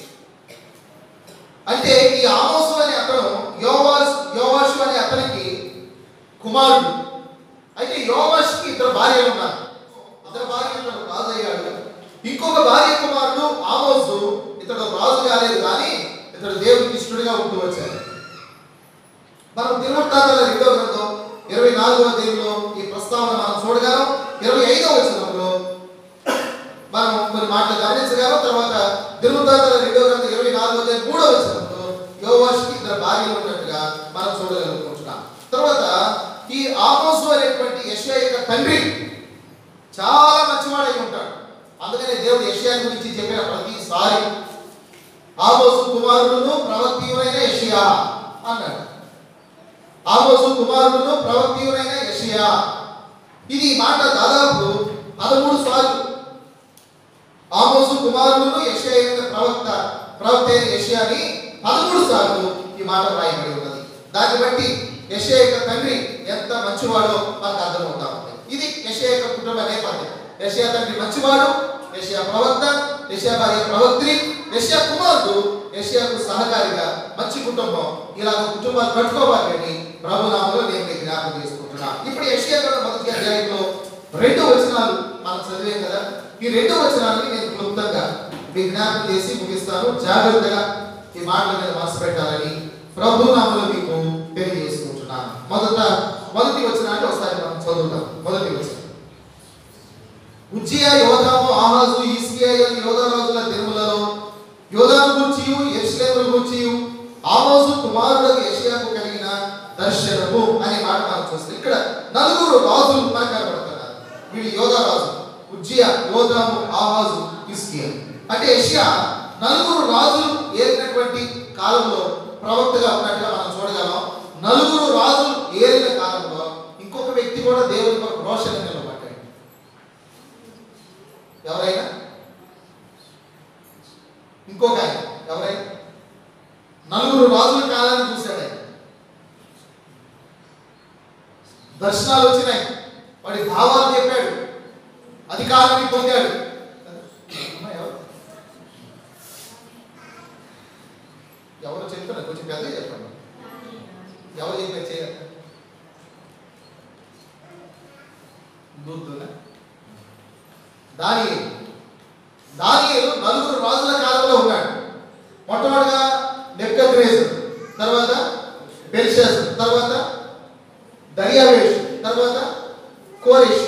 అంటే ఈ ఆమోసు అనే అతను యోవాస్ యోవాషు అనే అతనికి కుమారుడు అయితే యోవాషుకి ఇద్దరు భార్యలు ఉన్నారు ఇద్దరు భార్యలు రాజు అయ్యాడు ఇంకొక భార్య కుమారుడు ఆమోసు ఇతడు రాజు కాలేదు కానీ ఇతడు దేవునికి ఇష్టడుగా ఉంటూ వచ్చాడు మనం తిరువృత్తాంతాల రెండో గ్రంథం ఇరవై నాలుగవ దేవులో ఈ ప్రస్తావన మనం చూడగలం ఇరవై ఐదవ వచనంలో మనం కొన్ని మాటలు గమనించగలం తర్వాత తిరువృత్తాంతాల రెండో గ్రంథం ఇరవై నాలుగవ అధ్యాయం మూడవ వచనంలో యోవాషుకి ఇద్దరు భార్యలు ఉన్నట్టుగా మనం చూడగలుగుతున్నాం తర్వాత ఈ ఆమోసు అనేటువంటి యెషయా యొక్క తండ్రి చాలా మంచివాడై ఉంటాడు అందుకనే దేవుడు యెషయా గురించి చెప్పిన ప్రతిసారి ఆమోసు కుమారుడును ప్రవక్తియుడైన యెషయా అన్నాడు ఆమోసు కుమారుడును ప్రవక్తియుడైన యెషయా ఇది ఈ మాట దాదాపు పదమూడు సార్లు ఆమోసు కుమారుడును యెషయా అయిన ప్రవక్త ప్రవక్త అయిన యెషయాని పదమూడు సార్లు ఈ మాట రాయబడి ఉన్నది దాన్ని బట్టి యెషయా యొక్క తండ్రి ఎంత మంచివాడో మనకు అర్థమవుతా ఉంది ఇది యెషయా యొక్క కుటుంబ నేపథ్యం యెషయా తండ్రి మంచివాడు యెషయా ప్రవక్త యెషయా భార్య ప్రవక్త్రి యెషయా కుమారుడు యెషయాకు సహకారిగా మంచి కుటుంబం ఇలాగ కుటుంబాలు కట్టుకోవాలి అని ప్రభునామంలో నేను మీకు జ్ఞాపకం చేసుకుంటున్నా ఇప్పుడు యెషయా గ్రంథం మొదటి అధ్యాయంలో రెండు వచనాలు మనం చదివాం కదా ఈ రెండు వచనాలని నేను క్లుప్తంగా మీ జ్ఞాపకం చేసి ముగిస్తాను జాగ్రత్తగా ఈ మాటల మీద మనసు పెట్టాలని ప్రభు నామలో మీకు తెలియజేసుకుంటున్నాను మొదట మొదటి వచనం అంటే ఒకసారి మనం చదువుతాం మొదటి వచనం ఉజ్జియా యోధాము ఆహాజు ఈస్కియాయల్ యోధరాజుల తిరుమలలో యోధాను గుర్చియు ఎరుసలేముల గుర్చియు ఆమోజు కుమారుడు యెషయాకు కలిగిన దర్శనము అనే మాట మనం చూస్తాం ఇక్కడ నలుగురు రాజులు మనకు కనబడుతున్నారు వీళ్ళు యోధా రాజు ఉజ్జియా యోధాము ఆహాజు ఇస్కియా అంటే యెషయా నలుగురు రాజులు ఏలినటువంటి కాలంలో ప్రవక్తగా ఉన్నట్టుగా మనం చూడగలం నలుగురు రాజులు ఏలిన కాలంలో ఇంకొక వ్యక్తి కూడా దేవుని కొరకు రోషణ నిలబడ్డాడు ఎవరైనా ఇంకొక ఆయన ఎవరైనా నలుగురు రాజుల కాలాన్ని చూశాడు ఆయన దర్శనాలు వచ్చినాయి వాడి భావాలు చెప్పాడు అధికారాన్ని పొందాడు అమ్మా, ఎవరు? ఎవరు చెప్తున్నారు కొంచెం పెద్దగా చెప్పండి ఎవరు చెప్పారు చేయాలి గుర్తున్నా దానియేలు దానియేలు నలుగురు రాజుల కాలంలో ఉన్నాడు మొట్టమొదటిగా నెబ్కద్రేజర్ తర్వాత బెల్షాస్ తర్వాత దర్యావేష్ తర్వాత కోరేష్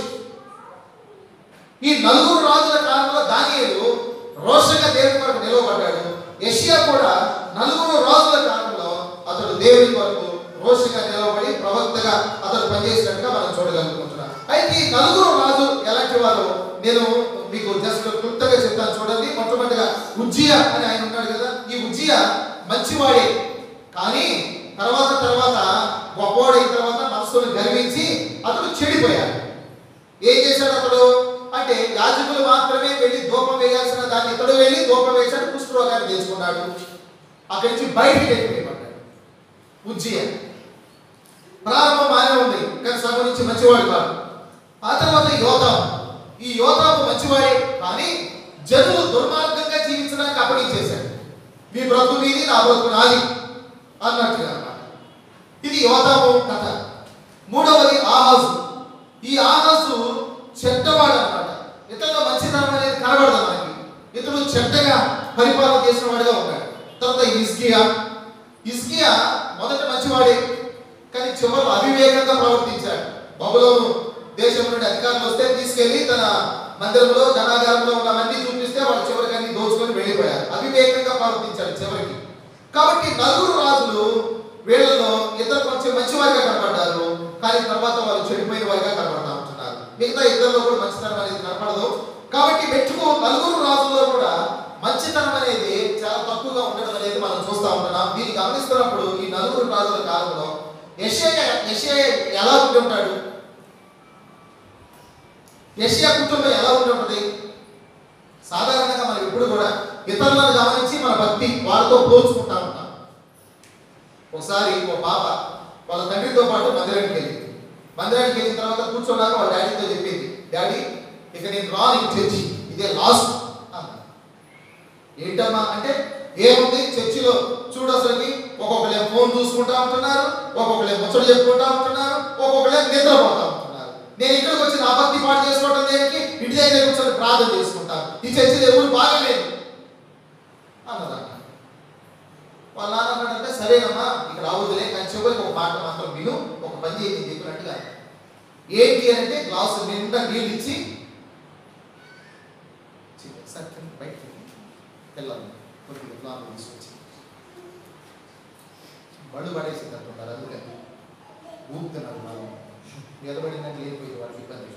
ఈ నలుగురు రాజుల కాలంలో దానియేలు రోషంగా దేవుని కొరకు నిలవబడ్డాడు యెషయా కూడా నలుగురు రాజుల కాలంలో అతడు దేవుని కొరకు రోషంగా నిలవబడి ప్రవక్తగా అతడు పనిచేసినట్టుగా మనం చూడగలుగుతున్నాం అయితే ఈ నలుగురు రాజు ఎలాంటి వారు నేను మీకు జస్ట్ క్లుప్తంగా చెప్తాను చూడండి మొట్టమొదటిగా ఉజ్జియా అని ఆయన ఉన్నాడు కదా ఈ ఉజ్జియా మంచివాడే కానీ తర్వాత తర్వాత గొప్పవాడైన తర్వాత మనసును గర్వించి అతడు చెడిపోయాడు ఏం చేశాడు అతడు అంటే యాజకులు మాత్రమే వెళ్ళి ధూపం వేయాల్సిన దాన్ని ఇతడు వెళ్ళి ధూపం వేశాడు కుష్ఠరోగాన్ని తెచ్చుకున్నాడు అక్కడి నుంచి బయటికి వెళ్ళిపోయాడు ఉజ్జియ ప్రారంభం బాగానే ఉంది కానీ సగం నుంచి మంచివాడు కాదు ఆ తర్వాత యోధాము ఈ యోధాము మంచివాడే కానీ జనులు దుర్మార్గంగా జీవించడానికి అప్పగించేశాడు మీ బ్రతుకు మీది నా బ్రతుకు నాది అన్నట్టుగా అన్నమాట ఇది యోధాము కథ మూడవది ఆహాజు ఈ ఆహాజు చెడ్డవాడు అన్నమాట ఇతరులో మంచితనం అనేది కనబడదు మనకి ఇతడు చెడ్డగా పరిపాలన చేసిన వాడుగా ఉన్నాడు తర్వాత హిజ్కియా ఇస్కియా మొదట మంచివాడే కానీ చివరిలో అవివేకంగా ప్రవర్తించాడు బబులోను దేశం నుండి అధికారులు వస్తే తీసుకెళ్లి తన మందిరంలో ధనాగారంలో ఉన్నవన్నీ చూపిస్తే వాళ్ళు చివరికి అన్ని దోచుకొని వెళ్ళిపోయారు అవివేకంగా ప్రవర్తించాడు చివరికి కాబట్టి నలుగురు రాజులు వీళ్ళలో ఇద్దరు కొంచెం మంచివారిగా కనపడ్డారు కానీ తర్వాత వాళ్ళు చెడిపోయిన వారిగా కనపడతా ఉంటున్నారు మిగతా ఇద్దరిలో కూడా మంచితనం అనేది కనపడదు కాబట్టి మెట్టుకు నలుగురు రాజుల్లో కూడా మంచితనం అనేది చాలా తక్కువగా ఉండడం అనేది మనం చూస్తా ఉంటున్నాం దీన్ని గమనిస్తున్నప్పుడు ఈ నలుగురు రాజుల కాలంలో యెషయా యెషయా ఎలా ఉండి ఉంటాడు యెషయా కుటుంబం ఎలా ఉండి ఉంటుంది సాధారణంగా మనం ఎప్పుడు కూడా ఇతరులను గమనించి మన భక్తి వాళ్ళతో పోల్చుకుంటా ఉంటాం ఒకసారి ఓ పాప వాళ్ళ తండ్రితో పాటు మందిరానికి వెళ్ళింది మందిరానికి వెళ్ళిన తర్వాత కూర్చోడానికి వాళ్ళ డాడీతో చెప్పింది డాడీ ఇక నేను రాను ఇంక చర్చి ఇదే లాస్ట్ అన్నా ఏంటమ్మా అంటే ఏముంది చర్చిలో చూడు అసలుకి ఒక్కొక్కలే ఫోన్ చూసుకుంటా ఉంటున్నారు ఒక్కొక్కలే ముచ్చట చెప్పుకుంటా ఉంటున్నారు ఒక్కొక్కలే నిద్రపోతా ఉంటున్నారు నేను ఇక్కడికి వచ్చి నా భక్తి పాటు చేసుకోవడం దేనికి ఇంటి దగ్గర కూర్చొని ప్రార్థన చేసుకుంటాను ఈ చర్చిలో ఎవరు బాగలేదు అన్నదన్న వాళ్ళ నాన్న అన్నాడంటే సరేనమ్మా ఇక్కడ రావద్దులే కానీ చివరికి ఒక మాట మాత్రం విను ఒక పని చేయి నేను చెప్పినట్టుగా ఏంటి అంటే గ్లాసు నిండా నీళ్ళు ఇచ్చి చి- సార్ కింద బయటికి వెళ్ళాలి కొద్దిగా ప్లాన్ తీసుకొచ్చి బడు పడేసింది అంటున్నారు అందుకని ఊపుతున్నారు వాళ్ళు ఎదబడిందంటే లేకపోయింది వాళ్ళకి ఇబ్బంది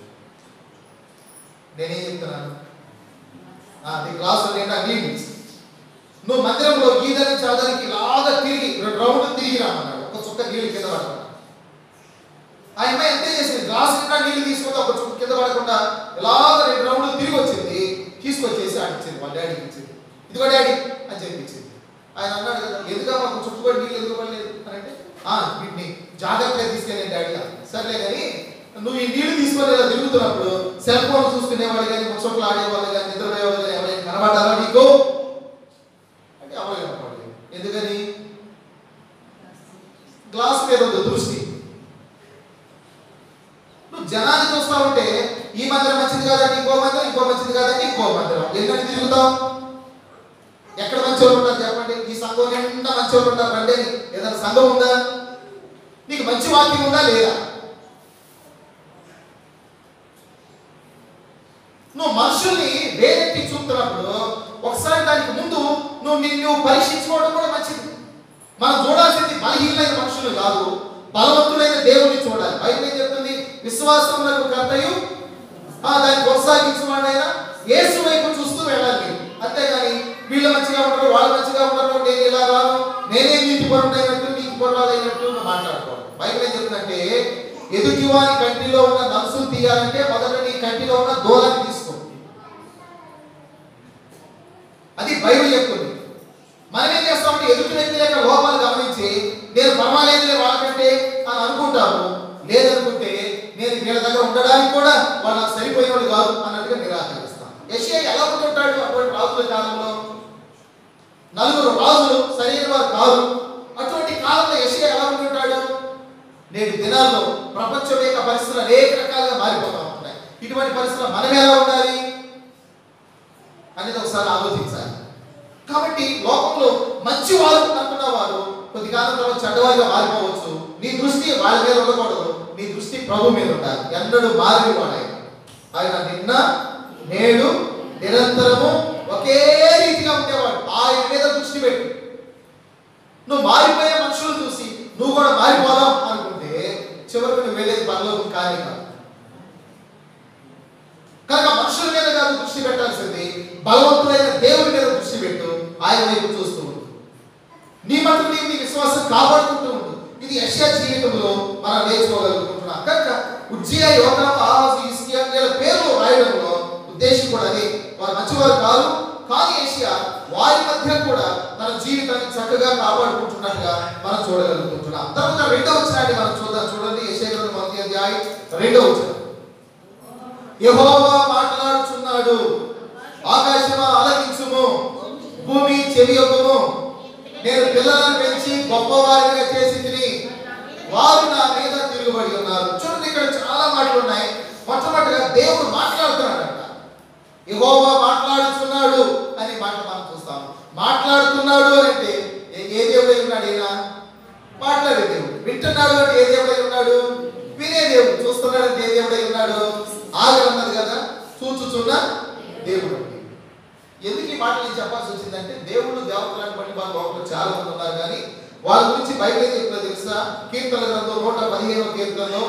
నేనేం చెప్తున్నాను ఆ, అది గ్లాసు నిండా నీళ్ళు ఇచ్చి నువ్వు మందిరంలో గీదని చదవడానికి ఇలాగా తిరిగి రెండు రౌండ్లు తిరిగి రామన్నాడు ఒక చుక్క నీళ్ళు కింద పడకుండా ఆ అమ్మాయి ఎంతే చేసింది గ్లాస్ నిండా నీళ్ళు తీసుకుంటే ఒక చుక్క కింద పడకుండా ఇలాగ రెండు రౌండ్లు తిరిగి వచ్చింది తీసుకొచ్చేసి ఆడిచ్చింది వాళ్ళ డాడీకి ఇచ్చింది ఇదిగో డాడీ అని చెప్పించింది ఆయన అన్నాడు కదా ఎందుకమ్మా ఒక చుక్క కూడా నీళ్ళు ఎందుకు పడలేదు అని అంటే ఆ వీటిని జాగ్రత్తగా తీసుకెళ్ళాను డాడీ అన్నాడు. సర్లే కానీ నువ్వు ఈ నీళ్లు తీసుకొని ఇలా తిరుగుతున్నప్పుడు సెల్ ఫోన్ చూసుకునేవాడు కానీ ముచ్చట్లు ఆడేవాళ్ళు కానీ నిద్రపోయేవాళ్ళు కానీ ఎవరైనా కనబడ్డారా నీకు అంటే ఎవరు కనపడలేదు ఎందుకని గ్లాస్ మీద ఉంది దృష్టి నువ్వు జనాన్ని చూస్తా ఉంటే ఈ మందిరం మంచిది కాదండి ఇంకో మందిరం ఇంకో మంచిది కాదండి ఇంకో మందిరం ఎందుకంటే తిరుగుతాం ఎక్కడ మంచి వాళ్ళు ఉంటారు చెప్పండి ఈ సంఘం నిండా మంచి వాళ్ళు ఉంటారు రండి అని. ఏదైనా సంఘం ఉందా నీకు మంచి వాక్యం ఉందా లేదా నువ్వు మనుషుల్ని వేరెత్తి చూపుతున్నప్పుడు ఒకసారి దానికి ముందు నువ్వు నిన్ను పరీక్షించుకోవడం కూడా మంచిది మనం చూడాల్సింది బలహీనమైన మనుషులు కాదు బలవంతుడైన దేవుని చూడాలి బైబిల్ ఏం చెప్తుంది విశ్వాసములకు కర్తయు ఆ దాన్ని కొనసాగించువాడైనా యేసు వైపు చూస్తూ వెళ్ళాలి మీరు. అంతేగాని వీళ్ళు మంచిగా ఉంటారు వాళ్ళు మంచిగా ఉంటారు నేను ఇలా రాను నేనే నీతి పరుడైనట్టు నీతి పరురాలైనట్టు నువ్వు మాట్లాడుకోవాలి బైబిల్ ఏం చెప్తుందంటే ఎదుటివాని కంటిలో ఉన్న నలుసులు తీయాలంటే మొదట నీ కంటిలో ఉన్న దూలాన్ని తీసుకో అది బైబిల్ చెప్తుంది మనం ఏం చేస్తామంటే ఎదుటి వ్యక్తి యొక్క లోపాలు గమనించి నేను పర్వాలేదులే వాళ్ళకంటే అని అనుకుంటాము లేదనుకుంటే నేను వీళ్ళ దగ్గర ఉండడానికి కూడా వాళ్ళు నాకు సరిపోయిన వాళ్ళు కాదు అన్నట్టుగా నిరాకరిస్తాం యెషయా ఎలా ఉంటుంటాడు అటువంటి రాజుల కాలంలో నలుగురు రాజులు సరైన వారు కాదు అటువంటి కాలంలో యెషయా ఎలా ఉంటుంటాడు నేటి దినాల్లో ప్రపంచం యొక్క పరిస్థితులు అనేక రకాలుగా మారిపోతా ఉంటున్నాయి ఇటువంటి పరిస్థితులు మనం ఎలా ఉండాలి అనేది ఒకసారి ఆలోచించాలి కాబట్టి లోకంలో మంచి వారు అనుకున్న వారు కొద్ది కాలం తర్వాత చెడ్డవారిగా మారిపోవచ్చు నీ దృష్టి వాళ్ళ మీద ఉండకూడదు నీ దృష్టి ప్రభు మీద ఉండాలి ఎన్నడూ మారని వాడు ఆయన ఆయన నిన్న నేడు నిరంతరము ఒకే రీతిగా ఉండేవాడు ఆయన మీద దృష్టి పెట్టు నువ్వు మారిపోయే మనుషులు చూసి నువ్వు కూడా మారిపోదాం అనుకుంటే చివరికి నువ్వు వెళ్ళేది పనిలో కానీ కాదు కనుక మనుషుల మీద కాదు దృష్టి పెట్టాల్సింది బలవంతుడైన దేవుడి మీద దృష్టి పెట్టు ఆయన వైపు చూస్తూ ఉండు నీ మటుకు నీవు నీ విశ్వాసం కాపాడుకుంటూ ఉండు ఇది యశ్యా జీవితంలో మనం నేర్చుకోగలుగుతున్నాం కనుక ఉజ్జియా యోగం ఆహాసు ఇస్కియా వీళ్ళ పేర్లు రాయడంలో ఉద్దేశం కూడా అదే వారు మంచివారు కాదు కానీ ఏషియా వారి మధ్య కూడా తన జీవితాన్ని చక్కగా కాపాడుకుంటున్నట్టుగా మనం చూడగలుగుతున్నాం తర్వాత రెండో వచ్చినాన్ని మనం చూద్దాం చూడండి యశ్యా గ్రంథం మొదటి అధ్యాయం రెండో వచ్చిన యెహోవా మాట్లాడుచున్నాడు ఆకాశమా ఆలకించుము భూమి చెవియొక్కము నేను పిల్లలను పెంచి గొప్పవారిగా చేసి తిని వారు నా మీద తిరుగుబడి ఉన్నారు చూడండి ఇక్కడ చాలా మాటలు ఉన్నాయి మొట్టమొదటిగా దేవుడు మాట్లాడుతున్నాడంట యెహోవా మాట్లాడుతున్నాడు అనే మాట మనం చూస్తాం మాట్లాడుతున్నాడు అని అంటే ఏ- ఏ దేవుడు అయి ఉన్నాడు ఈయన మాట్లాడే దేవుడు వింటున్నాడు అంటే ఏ దేవుడై ఉన్నాడు వినే దేవుడు చూస్తున్నాడు అంటే ఏ దేవుడై ఉన్నాడు ఆగి అన్నది కదా చూచుచున్న దేవుడు అంటే ఎందుకు ఈ మాటలు నేను చెప్పాల్సి వచ్చిందంటే దేవుడు దేవతలను బట్టి మన లోపల చాలా మంది ఉన్నారు కానీ వాళ్ళ గురించి బైబిల్ ఏం చెప్తుందో తెలుసా కీర్తన గ్రంథం నూట పదిహేనవ కీర్తనలో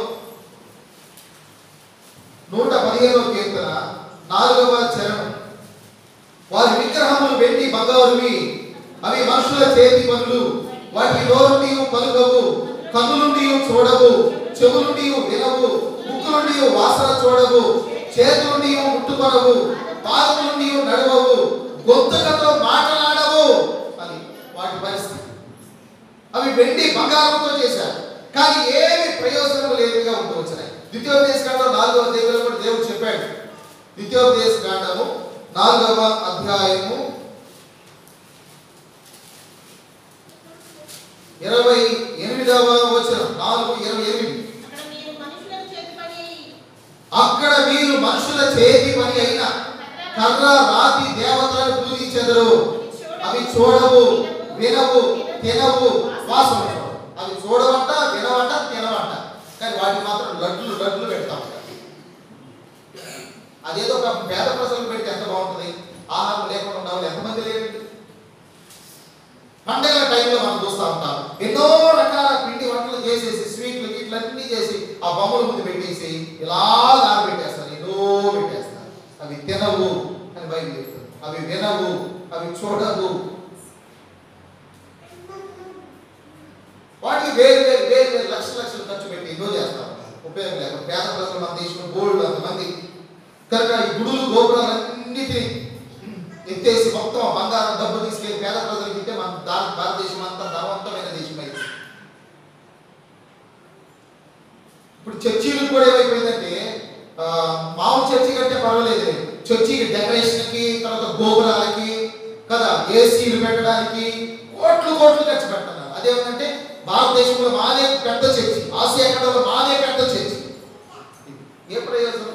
నూట పదిహేనవ కీర్తన నాలుగవ చరణం వారి విగ్రహములు వెండి బంగారువి అవి మనుషుల చేతి పనులు వాటి నోరుండి పలుకవు కన్నులుండి చూడవు చెవులుండి వినవు ముక్కులుండి వాసన చూడవు చేతులుండి ముట్టుకొనవు పాదములుండి నడవవు గొంతుకతో మాట్లాడవు అది వాటి పరిస్థితి అవి వెండి బంగారంతో చేశారు కానీ ఏమి ప్రయోజనం లేనివిగా ఉంటూ వచ్చినాయి ద్వితీయోపదేశ కాండం నాలుగవ దేవుడు కూడా దేవుడు చెప్పాడు ద్వితీయోపదేశ కాండము నాలుగవ అధ్యాయము ఇరవై ఎనిమిదవ వచనం నాలుగు ఇరవై ఎనిమిది అక్కడ మీరు మనుషుల చేతి పని అక్కడ మీరు మనుషుల చేతి పని అయిన కర్ర రాతి దేవతలను పూజించెదరు అవి చూడవు వినవు తినవు వాసన చూడవు. అవి చూడవంట వినవంట తినవంట కానీ వాటికి మాత్రం లడ్లు లడ్లు పెడతా ఉంటారు అదేదో ఒక పేద ప్రజలకు పెడితే ఎంత బాగుంటుంది ఆహారం లేకుండా ఉండాలి ఎంతమంది లేరండి పండగల టైంలో మనం చూస్తూ ఉంటాం ఎన్నో రకాల పిండి వంటలు చేసేసి స్వీట్లు ఇట్లన్నీ చేసి ఆ బొమ్మల ముందు పెట్టేసి ఇలా పెట్టేస్తారు ఎన్నో పెట్టేస్తారు అవి తినవు అని బయట చెప్తారు అవి వినవు అవి చూడవు వాటికి వేరు వేరు వేరు వేరు లక్షల లక్షలు ఖర్చు పెట్టి ఎన్నో చేస్తాం ఉపయోగం లేక పేద ప్రజలు మన దేశంలో గోల్డ్ అంతమంది కనుక ఈ గుడులు గోపురాలన్నిటినీ ఎత్తేసి మొత్తం బంగారం డబ్బు తీసుకెళ్లి పేద ప్రజలకు ఇస్తే మన దా- భారతదేశం అంతా ధనవంతమైన దేశం అయింది ఇప్పుడు చర్చీలు కూడా ఏమైపోయిందంటే ఆ, మామూలు చర్చి కంటే పర్వాలేదు చర్చికి డెకరేషన్కి తర్వాత గోపురాలకి కదా ఏసీలు పెట్టడానికి కోట్లు కోట్లు ఖర్చు పెడుతున్నారు అదేమిటంటే భారతదేశంలో మాదే పెద్ద చర్చి ఆసియా ఖండంలో మాదే పెద్ద చర్చి ఏ ప్రయోజనం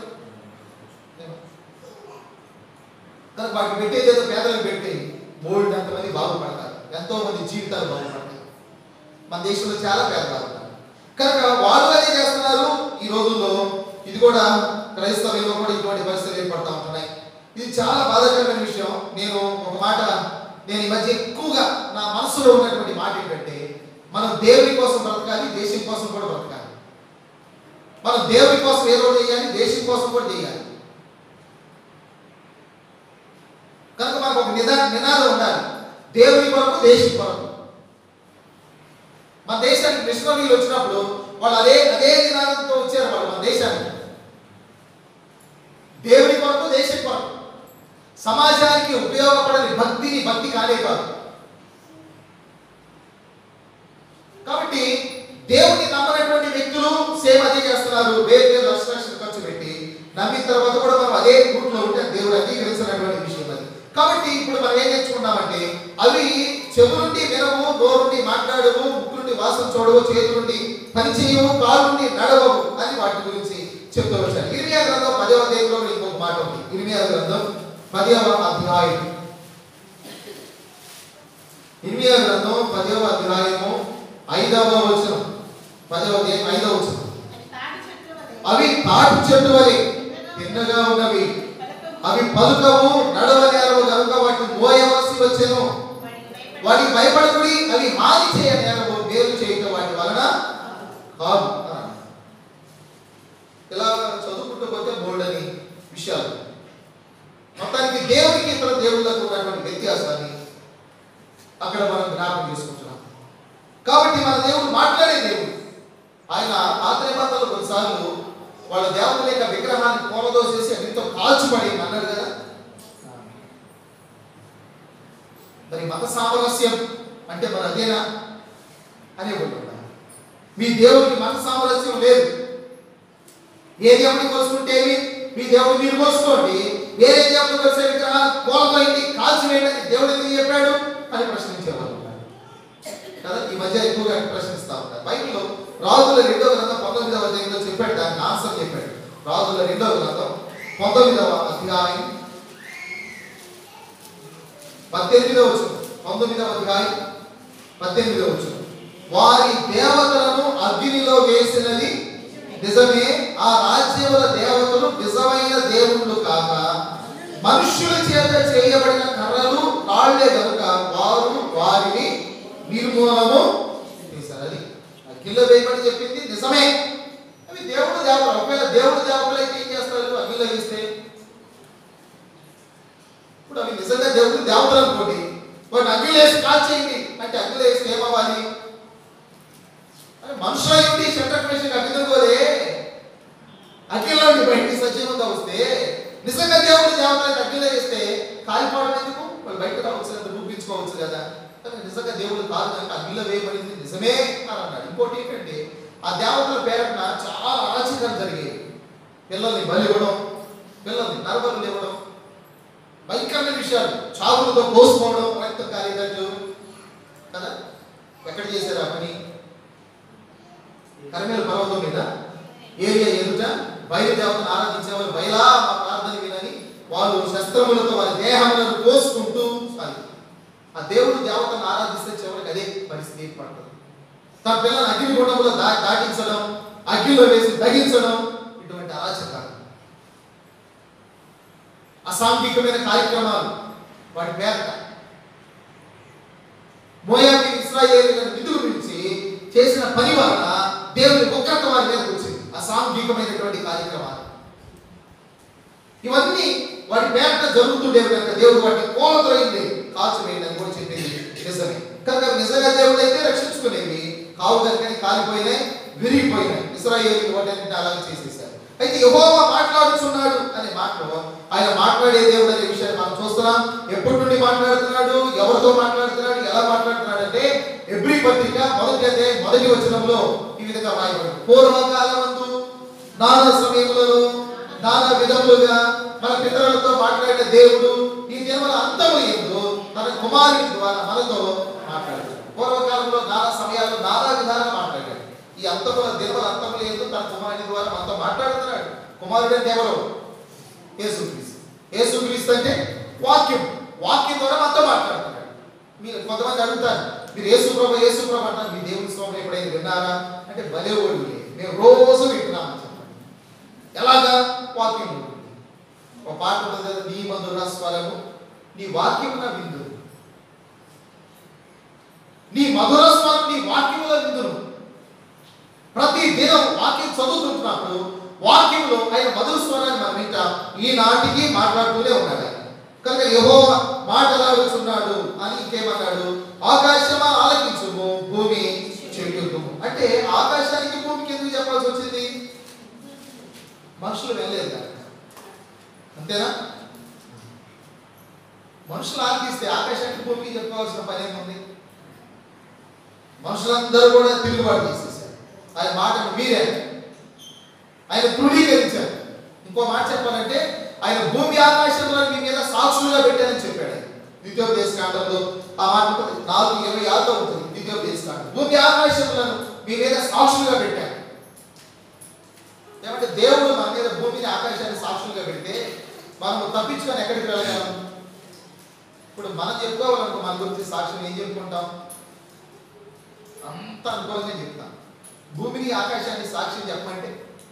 కనుక వాటికి పెట్టేది ఏదో పేదలకు పెట్టి బోల్డ్ ఎంతమంది బాగుపడతారు ఎంతో మంది జీవితాలు బాగుపడతాయి మన దేశంలో చాలా పేదవాళ్ళు ఉన్నారు కనుక వాళ్ళు అదే చేస్తున్నారు ఈ రోజుల్లో ఇది కూడా క్రైస్తవుల్లో కూడా ఇటువంటి పరిస్థితులు ఏర్పడతా ఉంటున్నాయి ఇది చాలా బాధాకరమైన విషయం నేను ఒక మాట నేను ఈ మధ్య ఎక్కువగా నా మనసులో ఉన్నటువంటి మాట ఏంటంటే మనం దేవుని కోసం బ్రతకాలి దేశం కోసం కూడా బ్రతకాలి మనం దేవుని కోసం ఏదో చేయాలి దేశం కోసం కూడా చేయాలి కనుక మనకు ఒక నిదా నినాదం ఉండాలి దేవుని కొరకు దేశం కొరకు మన దేశానికి మిషనరీలు వచ్చినప్పుడు వాళ్ళు అదే అదే నినాదంతో వచ్చారు వాళ్ళు మన దేశానికి దేవుని కొరకు దేశం కొరకు సమాజానికి ఉపయోగపడని భక్తిని భక్తి కానే కాదు కాబట్టి దేవుని నమ్మనటువంటి వ్యక్తులు సేమ్ అదే చేస్తున్నారు వేరు వేరు లక్ష లక్షలు ఖర్చు పెట్టి నమ్మిన తర్వాత కూడా మనం అదే రూట్లో ఉంటే దేవుడు అంగీకరించినటువంటి విషయం అది కాబట్టి ఇప్పుడు మనం ఏం నేర్చుకున్నామంటే అవి చెవులుండి వినవు నోరుండి మాట్లాడవు ముక్కులుండి వాసన చూడవు చేతులుండి పని చేయవు కాళ్ళుండి నడవవు అని వాటి గురించి చెప్తూ వచ్చారు ఇరిమియా గ్రంథం పదవ అధ్యాయంలో ఇంకొక మాట ఉంది ఇరిమియా గ్రంథం పదవ అధ్యాయం ఇరిమియా గ్రంథం పదవ అధ్యాయము ఐదవ వచనం పదవ అధ్యాయం ఐదవ వచనం అది తాటి చెట్లు వలె అవి తాటి చెట్టు వలె తిన్నగా తిన్నగా ఉన్నవి పలకవు. అవి పలుకవు నడవనేరవు కనుక వాటిని మోయవలసి వచ్చెను వాటికి భయపడి వాటి భయపడకుడి అవి హాని చేయనేరవు మేలు చేయటం వాటి వలన కాదు అన్నాడు. ఇలా చదువుకుంటూ పోతే బోల్డ్ అని విషయాలు మొత్తానికి దేవునికి ఇతర దేవుళ్ళకు ఉన్నటువంటి వ్యత్యాసాన్ని అక్కడ మనం జ్ఞాపకం చేసుకుంటున్నాం కాబట్టి మన దేవుడు మాట్లాడే దేవుడు ఆయన ఆత్మ నిబంధనలు కొన్నిసార్లు వాళ్ళ దేవతల యొక్క విగ్రహాన్ని కూలదోసేసి అన్నింటితో కాల్చిపడి అన్నాడు కదా మరి మత సామరస్యం అంటే మరి అదేనా అనే వాళ్ళు మీ దేవుడికి మత సామరస్యం లేదు ఏ దేవుడిని కోసుకుంటే ఏమి? మీ దేవుడు మీరు కోసుకోండి వేరే దేవుడు కలిసే విగ్రహాలు కోల్పోయింది కాల్చివేయండి అని దేవుడు ఎందుకు చెప్పాడు అని ప్రశ్నించేవాళ్ళు కదా ఈ మధ్య ఎక్కువగా ప్రశ్నిస్తా ఉంటారు బైబిల్లో రాజుల రెండో గ్రంథం పంతొమ్మిదవ అధ్యాయంలో చెప్పాడు దానికి ఆన్సర్ చెప్పాడు రాజుల రెండో గ్రంథం పంతొమ్మిదవ అధ్యాయం పద్దెనిమిదవ వచ్చు పంతొమ్మిదవ అధ్యాయం పద్దెనిమిదవ వచ్చు వారి దేవతలను అగ్నిలో వేసినది నిజమే ఆ రాజ్యముల దేవతలు నిజమైన దేవుళ్ళు కాక మనుష్యుల చేత చేయబడిన కర్రలు రాళ్లే కనుక వారు వారిని నిర్మూలము చేశారు అది అగ్నిలో వేయమని చెప్పింది నిజమే అవి దేవుడు దేవతలు ఒకవేళ దేవుడు దేవతలు అయితే ఏం చేస్తారు అగ్నిలో వేస్తే ఇప్పుడు అవి నిజంగా దేవుడు దేవతలు అనుకోండి వాటిని అగ్నిలో వేసి కాల్చేయండి అంటే అగ్నిలో వేస్తే ఏమవ్వాలి అరే మనుషుల ఏంటి శంకరకృష్ణ అగ్నిలోలే అగ్నిలో నుండి బయటికి సజీవంగా వస్తే నిజంగా దేవుడు దేవతలకు అగ్నిలో వేస్తే కాలిపోవడం ఎందుకు వాళ్ళు బయట రావచ్చు కదా రూపించుకోవచ్చు కదా కానీ నిజంగా దేవుడు కాదు కనుక అగ్నిలో వేయబడింది నిజమే అని అన్నాడు ఇంకోటి ఏంటంటే ఆ దేవతల పేరున చాలా అరాచకాలు జరిగాయి పిల్లల్ని బలి ఇవ్వడం పిల్లల్ని నరబలు ఇవ్వడం భయంకరమైన విషయాలు చావులతో కోసుకోవడం రక్తం కాలేదట్టు కదా ఎక్కడ చేశారు ఆ పని కరిమేల పర్వతం మీద ఏరియా ఎదుట బయలుదేవతను ఆరాధించేవారు బయలా మా ప్రార్థన వినని వాళ్ళు శస్త్రములతో వారి దేహములను కోసుకుంటూ సాగి ఆ దేవుడు దేవతను ఆరాధిస్తే చివరికి అదే పరిస్థితి ఏర్పడుతుంది తన పిల్లలను అగ్ని గుండంలో దా దాటించడం అగ్నిలో వేసి దగించడం ఇటువంటి అరాచకాలు అసాంఘికమైన కార్యక్రమాలు వాటి పేరట మోయాబి ఇస్రాయేలీలను విధులు పిలిచి చేసిన పని వలన దేవుని ఉగ్రత వారి మీదకి వచ్చింది అసాంఘికమైనటువంటి కార్యక్రమాలు ఇవన్నీ వాటి పేరట జరుగుతుండేవి కనుక దేవుడు వాటిని కోలద్రోయింది కాల్చివేయండి అని కూడా చెప్పింది నిజమే కనుక అవి నిజంగా దేవుడు అయితే రక్షించుకునేవి కావు కనుక కాలిపోయినాయి విరిగిపోయినాయి ఇస్రాయేలీలు వాటిని అలాగే చేసేసారు అయితే యెహోవా మాట్లాడుచున్నాడు అనే మాటలో ఆయన మాట్లాడే దేవుడు అనే విషయాన్ని మనం చూస్తున్నాం ఎప్పటి నుండి మాట్లాడుతున్నాడు ఎవరితో మాట్లాడుతున్నాడు ఎలా మాట్లాడుతున్నాడు అంటే ఎబ్రి పత్రిక మొదటి అధ్యాయం మొదటి వచనంలో ఈ విధంగా రాయబడింది పూర్వకాలమందు నానా సమయములలో నానా విధములుగా మన పితరులతో మాట్లాడిన దేవుడు ఈ జన్మల అంతము ఎందు తన కుమారుని ద్వారా మనతో మాట్లాడాడు పూర్వకాలంలో నానా సమయాల్లో నానా విధాలుగా మాట్లాడాడు ఈ అంతముల దినముల అంతములు ఎందు తన కుమారుని ద్వారా మనతో మాట్లాడుతున్నాడు కుమారుడు అంటే ఎవరు యేసుక్రీస్తు యేసుక్రీస్తు అంటే వాక్యం వాక్యం ద్వారా మనతో మాట్లాడుతున్నాడు మీరు కొంతమంది అడుగుతారు మీరు యేసు ప్రభు యేసు ప్రభు అంటారు మీ దేవుని స్వామి ఎప్పుడైనా విన్నారా అంటే భలేవాడు మేము రోజు వింటున్నామని చెప్పండి ఎలాగా వాక్యం ఉంటుంది. ఒక పాట ఉంటుంది కదా నీ మధుర స్వరము నీ వాక్యం నా విందు నీ మధుర స్వరం నీ వాక్యముల విందును ప్రతి దినం వాక్యం చదువుతుంటున్నప్పుడు వాక్యంలో ఆయన మధుర స్వరాన్ని మనం వింటాం ఈనాటికి మాట్లాడుతూనే ఉన్నాడు ఆయన కనుక యహో మాటలాడుచున్నాడు అని ఇంకేమన్నాడు ఆకాశమా ఆలకించుము భూమి చెల్లుము అంటే ఆకాశానికి భూమికి ఎందుకు చెప్పాల్సి వచ్చింది మనుషులు వెళ్ళలేదు కనుక అంతేనా మనుషులు ఆలకిస్తే ఆకాశానికి భూమికి చెప్పవలసిన పని ఏముంది మనుషులందరూ కూడా తిరుగుబాటు చేసేసారు ఆయన మాటను మీరే ఆయన తృణీకరించారు ఇంకో మాట చెప్పాలంటే ఆయన భూమి ఆకాశంలో మీ మీద సాక్షులుగా పెట్టారని చెప్పాడు ఆయన ద్వితీయోపదేశ కాండంలో ఆ మాట ఉంటుంది నాలుగు ఇరవై ఆరులో ఉంటుంది ద్వితీయోపదేశ కాండం భూమి ఆకాశములను మీ మీద సాక్షులుగా పెట్టారు ఏమంటే దేవుడు మన మీద భూమిని ఆకాశాన్ని సాక్షులుగా పెడితే మనం తప్పించుకొని ఎక్కడికి వెళ్ళగలం ఇప్పుడు మనం చెప్పుకోవాలనుకో మన గురించి సాక్ష్యం ఏం చెప్పుకుంటాం అంత అనుకూలంగా చెప్తాం భూమిని ఆకాశాన్ని సాక్ష్యం చెప్పమంటే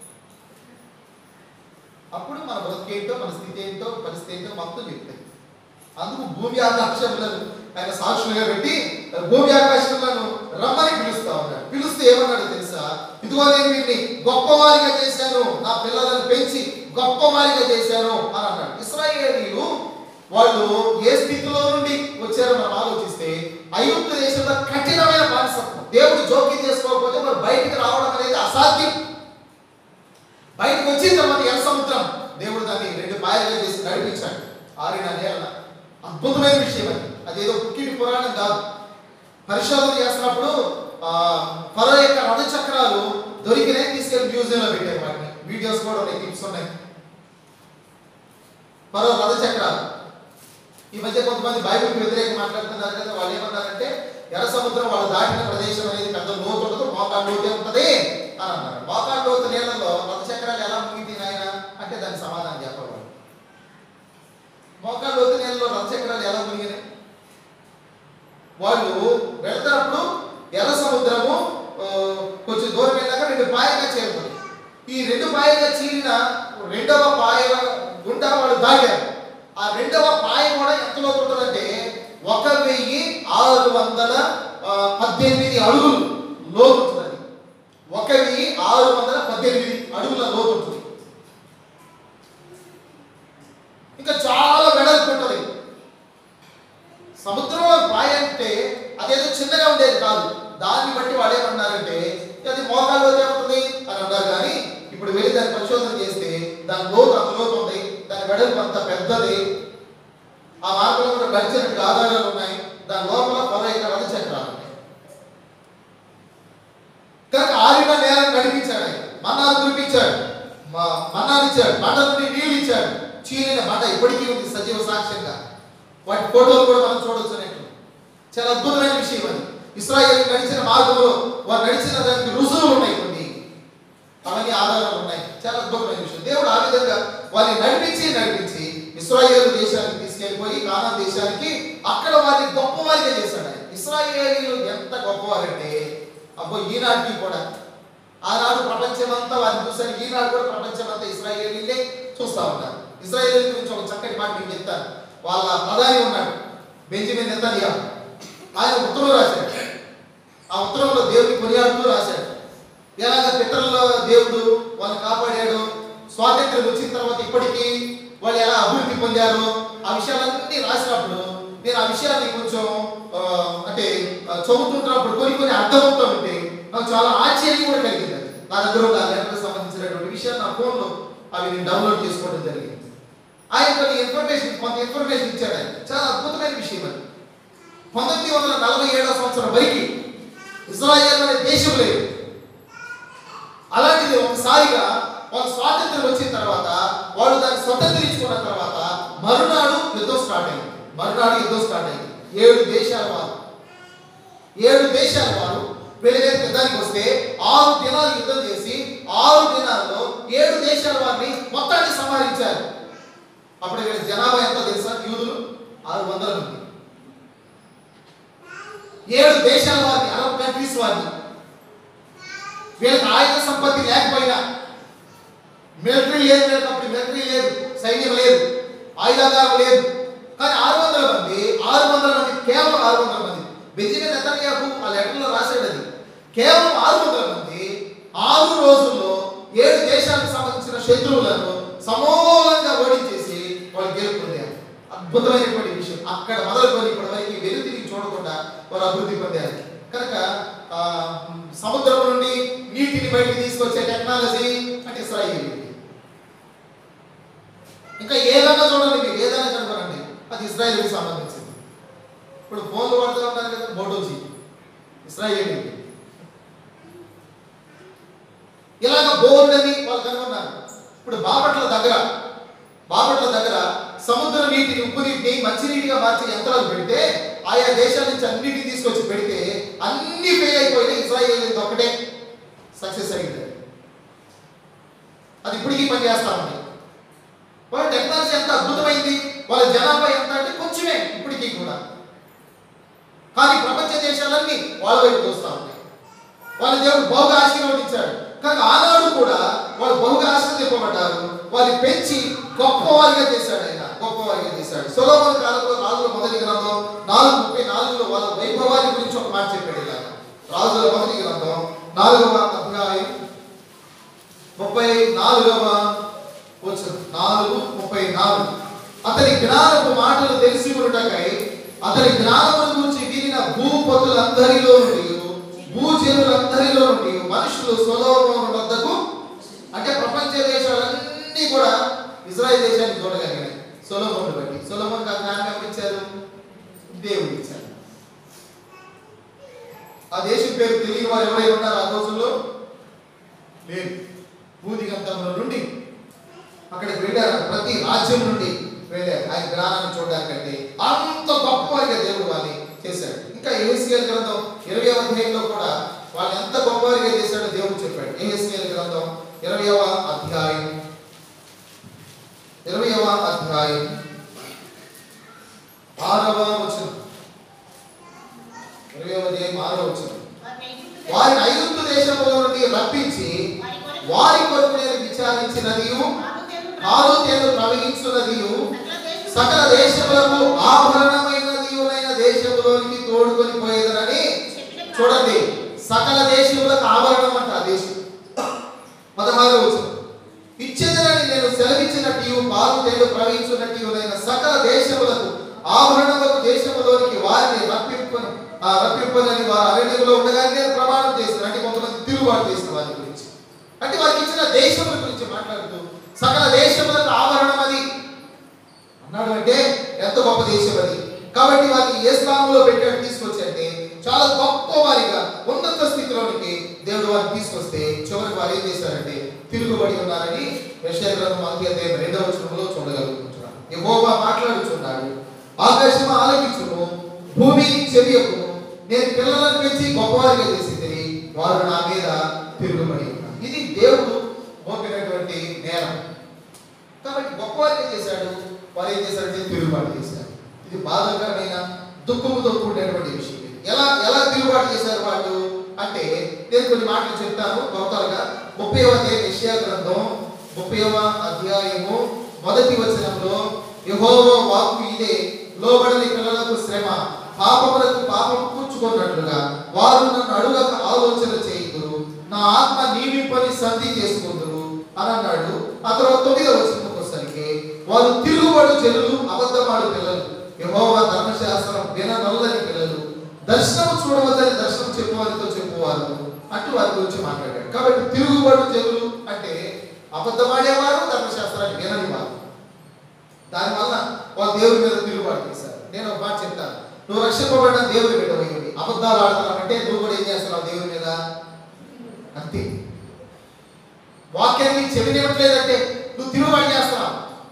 అప్పుడు మన బ్రతికేంటో మన స్థితి ఏంటో పరిస్థితి ఏంటో మొత్తం చెప్తాయి అందుకు భూమి ఆకాశములను ఆయన సాక్షులుగా పెట్టి భూమి ఆకాశములను రమ్మని పిలుస్తా ఉన్నాడు పిలిస్తే ఏమన్నాడు తెలుసా ఇదిగో నేను వీటిని గొప్పవారిగా చేశాను నా పిల్లలను పెంచి గొప్పవారిగా చేశాను అని అన్నాడు ఇస్రాయేలీలు వాళ్ళు ఏ స్థితిలో నుండి వచ్చారో మనం ఆలోచిస్తే ఐగుప్తు దేశంలో కఠినమైన బానిసత్వం దేవుడు జోక్యం చేసుకోకపోతే మరి బయటికి రావడం అనేది అసాధ్యం బయటకు వచ్చిన తర్వాత ఎర్ర సముద్రం దేవుడు దాన్ని రెండు పాయలుగా చేసి నడిపించాడు ఆరిన నేల అద్భుతమైన విషయం అది అదేదో పుట్టిన పురాణం కాదు పరిశోధన చేస్తున్నప్పుడు ఆ ఫరో యొక్క రథ చక్రాలు దొరికినాయి తీసుకెళ్లి మ్యూజియంలో పెట్టారు వాటిని వీడియోస్ కూడా ఉన్నాయి క్లిప్స్ ఉన్నాయి ఫరో రథ చక్రాలు ఈ మధ్య కొంతమంది బైబిల్కి వ్యతిరేకంగా మాట్లాడుతున్నారు కదా వాళ్ళు ఏమన్నారంటే ఎర్ర సముద్రం వాళ్ళు దాటిన ప్రదేశం అనేది పెద్ద లోతు ఉండదు మోకాళ్ళ లోతే ఉంటది అని అన్నారు మోకాళ్ళ లోతు నీళ్ళలో రథ చక్రాలు ఎలా మునిగింది నాయన అంటే దానికి సమాధానం చెప్పరు వాళ్ళు. మోకాళ్ళ లోతు నీళ్ళలో రథ చక్రాలు ఎలా మునిగినాయి వాళ్ళు వెళ్తున్నప్పుడు ఎర్ర సముద్రము రెండు పాయగా చేరుతుంది ఈ రెండు పాయగా చీలిన రెండవ పాయ గుండా వాళ్ళు దాగారు ఆ రెండవ పాయ కూడా ఎంత లోతు ఉంటుందంటే ఒక వెయ్యి ఆరు వందల ఆ, పద్దెనిమిది అడుగులు లోతు ఉంటుంది ఒక వెయ్యి ఆరు వందల పద్దెనిమిది అడుగుల లోతు ఉంటుంది ఇంకా చాలా వెడల్పు ఉంటుంది సముద్రంలో పాయ అంటే అదేదో చిన్నగా ఉండేది కాదు దాన్ని బట్టి వాడు ఏమన్నారంటే అది మోకాలు ఏమవుతుంది అని అన్నారు కానీ ఇప్పుడు వెళ్ళి దాన్ని పరిశోధన చేస్తే దాని లోతు అంత లోతు ఉంది దాని వెడల్పు అంత పెద్దది ఆ మార్గంలో కూడా గడిచినట్టు ఆధారాలు ఉన్నాయి దాని లోపల పదహైదు రథ చక్రాలు ఉన్నాయి కనుక ఆరిన నేలను నడిపించాడు ఆయన మన్నాలు కురిపించాడు మ- మన్నాలు ఇచ్చాడు బండ నుండి నీళ్ళు ఇచ్చాడు చీలిన బండ ఇప్పటికీ ఉంది సజీవ సాక్ష్యంగా వాటి ఫోటోలు కూడా మనం చూడొచ్చు అన్నట్టు చాలా అద్భుతమైన విషయం అది ఇస్రాయేల్ నడిచిన మార్గంలో వారు నడిచిన దానికి రుజువులు ఉన్నాయి కొన్ని అవన్నీ ఆధారాలు ఉన్నాయి చాలా అద్భుతమైన విషయం దేవుడు ఆ విధంగా వారిని నడిపించి నడిపించి ఇస్రాయేల్ దేశానికి తీసుకెళ్ళిపోయి కానా దేశానికి అక్కడ వారిని గొప్పవారిగా చేశాడు ఆయన ఇస్రాయేలీలు ఎంత గొప్పవారంటే అబ్బో ఈనాటికి కూడా ఆనాడు ప్రపంచమంతా వారిని చూశారు ఈనాడు కూడా ప్రపంచమంతా ఇస్రాయేలీలే చూస్తా ఉంటారు ఇస్రాయేల్ గురించి ఒక చక్కటి మాట మీకు చెప్తాను వాళ్ళ ప్రధాని ఉన్నాడు బెంజమిన్ నెతన్యా ఆయన ఉత్తరం రాశాడు ఆ ఉత్తరంలో దేవుని కొనియాడుతూ రాశాడు ఎలాగ పితరుల దేవుడు వాళ్ళని కాపాడాడు స్వాతంత్ర్యం వచ్చిన తర్వాత ఇప్పటికీ వాళ్ళు ఎలా అభివృద్ధి పొందారు ఆ విషయాలన్నీ రాసినప్పుడు నేను ఆ విషయాన్ని కొంచెం ఆ, అంటే ఆ, చదువుతుంటున్నప్పుడు కొన్ని కొన్ని అర్థమవుతూ ఉంటే నాకు చాలా ఆశ్చర్యం కూడా కలిగింది అది. నా దగ్గర ఉన్న లెటర్కి సంబంధించినటువంటి విషయాలు నా ఫోన్లో అవి నేను డౌన్లోడ్ చేసుకోవడం జరిగింది ఆయన కొన్ని ఇన్ఫర్మేషన్ కొంత ఇన్ఫర్మేషన్ ఇచ్చాడు ఆయన చాలా అద్భుతమైన విషయం అది పంతొమ్మిది వందల నలభై ఏడవ సంవత్సరం వరకు ఇజ్రాయెల్ అనే దేశం లేదు అలాంటిది ఒకసారిగా వాళ్ళు స్వాతంత్రం వచ్చిన తర్వాత వాళ్ళు దాన్ని స్వతంత్రించుకున్న తర్వాత మరునాడు యుద్ధం స్టార్ట్ అయింది మరునాడు యుద్ధం స్టార్ట్ అయింది ఏడు దేశాల వారు ఏడు దేశాల వారు వేరే యుద్ధానికి వస్తే ఆరు దినాలు యుద్ధం చేసి ఆరు దినాల్లో ఏడు దేశాల వారిని మొత్తాన్ని సంహరించారు అప్పుడు వీళ్ళ జనాభా ఎంత తెలుసా యూదులు ఆరు వందల మంది ఏడు దేశాల వారిని అరబ్ కంట్రీస్ వారిని వీళ్ళకి ఆయుధ సంపత్తి లేకపోయినా మిలిటరీ లేదు వీళ్ళకి అప్పుడు మిలిటరీ లేదు సైన్యం లేదు ఆయుధాగారం లేదు కానీ ఆరు వందల మంది ఆరు వందల మంది కేవలం ఆరు వందల మంది బెంజమిన్ నెతన్యాహు ఆ లెటర్లో రాశాడు అది కేవలం ఆరు వందల మంది ఆరు రోజుల్లో ఏడు దేశాలకు సంబంధించిన శత్రువులను సమూలంగా ఓడించేసి వాళ్ళు గెలుపొందారు అద్భుతమైనటువంటి విషయం అక్కడ మొదలుకొని ఇప్పటి వరకు వెలుతిరిగి చూడకుండా వారు అభివృద్ధి పొందారు కనుక ఆ, సముద్రం నుండి నీటిని బయటికి తీసుకొచ్చే టెక్నాలజీ అంటే ఇస్రాయేల్ ఇంకా ఏదైనా చూడండి మీరు ఏదైనా చదవనండి అది ఇస్రాయేల్కి సంబంధించింది ఇప్పుడు ఫోన్లు వాడుతూ ఉన్నారు కదా మోటోజీ ఇస్రాయేల్ ఇలాగ బోర్డు అని వాళ్ళు కనుగొన్నారు ఇప్పుడు బాపట్ల దగ్గర బాపట్ల దగ్గర సముద్ర నీటిని ఉప్పు నీటిని మంచినీటిగా మార్చే యంత్రాలు పెడితే ఆయా దేశాల నుంచి అన్నిటిని తీసుకొచ్చి పెడితే అన్ని ఫెయిల్ అయిపోయినాయి ఇజ్రాయేల్ ఇది ఒకటే సక్సెస్ అయింది అది ఇప్పటికీ పనిచేస్తా ఉంది వాళ్ళ టెక్నాలజీ ఎంత అద్భుతమైంది వాళ్ళ జనాభా ఎంత అంటే కొంచెమే ఇప్పటికీ కూడా కానీ ప్రపంచ దేశాలన్నీ వాళ్ళ వైపు చూస్తా ఉన్నాయి వాళ్ళ దేవుడు బహుగా ఆశీర్వదించాడు కానీ ఆనాడు కూడా వాళ్ళు బహుగా ఆశీర్వదింపబడ్డారు వారిని పెంచి గొప్పవారిగా చేశాడు ఆయన గొప్పవారిగా చేశాడు సొలోమన్ కాలంలో రాజుల మొదటి గ్రంథం నాలుగు ముప్పై నాలుగులో వాళ్ళ వైభవాన్ని గురించి ఒక మాట చెప్పాడు ఇలాగ రాజుల మొదటి గ్రంథం నాలుగవ అధ్యాయం ముప్పై నాలుగవ వచ్చు నాలుగు ముప్పై నాలుగు అతని జ్ఞానపు మాటలు తెలిసి ఉండటకై అతని జ్ఞానమును గురించి వినిన భూపతులందరిలో నుండి భూజనులందరిలో నుండి మనుషులు సొలోమోను వద్దకు అంటే ప్రపంచ దేశాలన్నీ కూడా ఇజ్రాయెల్ దేశాన్ని చూడగలిగాయి సొలోమోను బట్టి సొలోమోన్ ఆ జ్ఞానం ఎవరు ఇచ్చారు దేవుడు ఇచ్చారు ఆ దేశం పేరు తెలియని వారు ఎవరైనా ఉన్నారు ఆ రోజుల్లో లేదు భూదిగంతంలో నుండి అక్కడికి వెళ్ళారు ప్రతి రాజ్యం నుండి వెళ్ళారు ఆయన జ్ఞానాన్ని చూడడానికంటే అంత గొప్పవారిగా దేవుడు వాళ్ళని చేశాడు ఇంకా ఏహెస్కేల్ గ్రంథం ఇరవై అధ్యాయంలో కూడా వాళ్ళు ఎంత గొప్పవారిగా చేశాడో దేవుడు చెప్పాడు ఏహెస్కేల్ గ్రంథం ఇరవయవ అధ్యాయం ఇరవయవ అధ్యాయం ఆరవ వచనం ఇరవయవ అధ్యాయం ఆరవ వచనం వారిని ఐగుప్తు వారిని ఐగుప్తు దేశంలో నుండి రప్పించి వారి కొరకు నేను విచారించినదియు కాలు తేను ప్రవహించున్నదియు సకల దేశములకు ఆభరణమైనదియునైన దేశములోనికి తోడుకొని పోయేదనని చూడండి సకల దేశములకు ఆభరణం అంట ఆ దేశం పదహారు వచనం ఇచ్చేదనని నేను సెలవిచ్చినట్టు పాలు తేడు ప్రవహించున్నట్టునైన సకల దేశములకు ఆభరణములకు దేశములోనికి వారిని రప్పింపుని ఆ రప్పింపనని వారు అరణ్యంలో ఉండగానే నేను ప్రమాణం చేసిన అంటే కొంతమంది తిరుగుబాటు చేసిన వారి గురించి అంటే వారికి ఇచ్చిన దేశముల గురించి మాట్లాడుతూ సకల దేశములకు ఆభరణం అది అన్నాడు అంటే ఎంత గొప్ప దేశం అది కాబట్టి వారిని ఏ స్థానంలో పెట్టాడు తీసుకొచ్చి అంటే చాలా గొప్ప వారిగా ఉన్నత స్థితిలోనికి దేవుడు వారిని తీసుకొస్తే చివరికి వారు ఏం చేశారంటే తిరుగుబడి ఉన్నారని యెషయా గ్రంథం మొదటి అధ్యాయం రెండవ వచనంలో చూడగలుగుతున్నాం యెహోవా మాట్లాడుచున్నాడు ఆకాశం ఆలకించును భూమి చెవియకును నేను పిల్లలను పెంచి గొప్పవారిగా చేసింది వారు నా మీద తిరుగుబడి ఉన్నారు ఇది దేవుడు మోపినటువంటి నేరం కాబట్టి గొప్పవారిగా చేశాడు వారు ఏం చేశారంటే తిరుగుబాటు చేశారు ఇది బాధాకరమైన దుఃఖముతో కూడినటువంటి విషయం ఇది. ఎలా ఎలా తిరుగుబాటు చేశారు వాళ్ళు అంటే నేను కొన్ని మాటలు చెప్తాను కొత్తగా ముప్పై అధ్యాయం యెషయా గ్రంథం ముప్పై అధ్యాయము మొదటి వచనంలో యెహోవా వాక్కు ఇదే లోబడని పిల్లలకు శ్రమ పాపములకు పాపం కూర్చుకున్నట్లుగా వారు నన్ను అడుగక ఆలోచన చేయుదురు నా ఆత్మ నీవింపని సంధి చేసుకుందురు అని అన్నాడు ఆ తర్వాత తొమ్మిదవ వచనంకి వచ్చేసరికి వారు తిరుగుబడు చెల్లులు అబద్ధమాడు పిల్లలు యెహోవా ధర్మశాస్త్రం విననొల్లని పిల్లలు దర్శనం చూడవద్దని దర్శనం చెప్పువారితో చెప్పువారు అంటూ వారి గురించి మాట్లాడాడు కాబట్టి తిరుగుబడు చెల్లులు అంటే అబద్ధమాడేవారు ధర్మశాస్త్రాన్ని వినని వారు దానివల్ల వాళ్ళు దేవుడి మీద తిరుగుబాటు చేశారు నేను ఒక మాట చెప్తాను నువ్వు రక్షింపబడిన దేవుడి బిడ్డ పోయింది అబద్ధాలు ఆడుతున్నావంటే నువ్వు కూడా ఏం చేస్తున్నావు దేవుడి మీద అంతే వాక్యాన్ని చెవినివ్వట్లేదంటే నువ్వు తిరుగుబాటు చేస్తున్నావు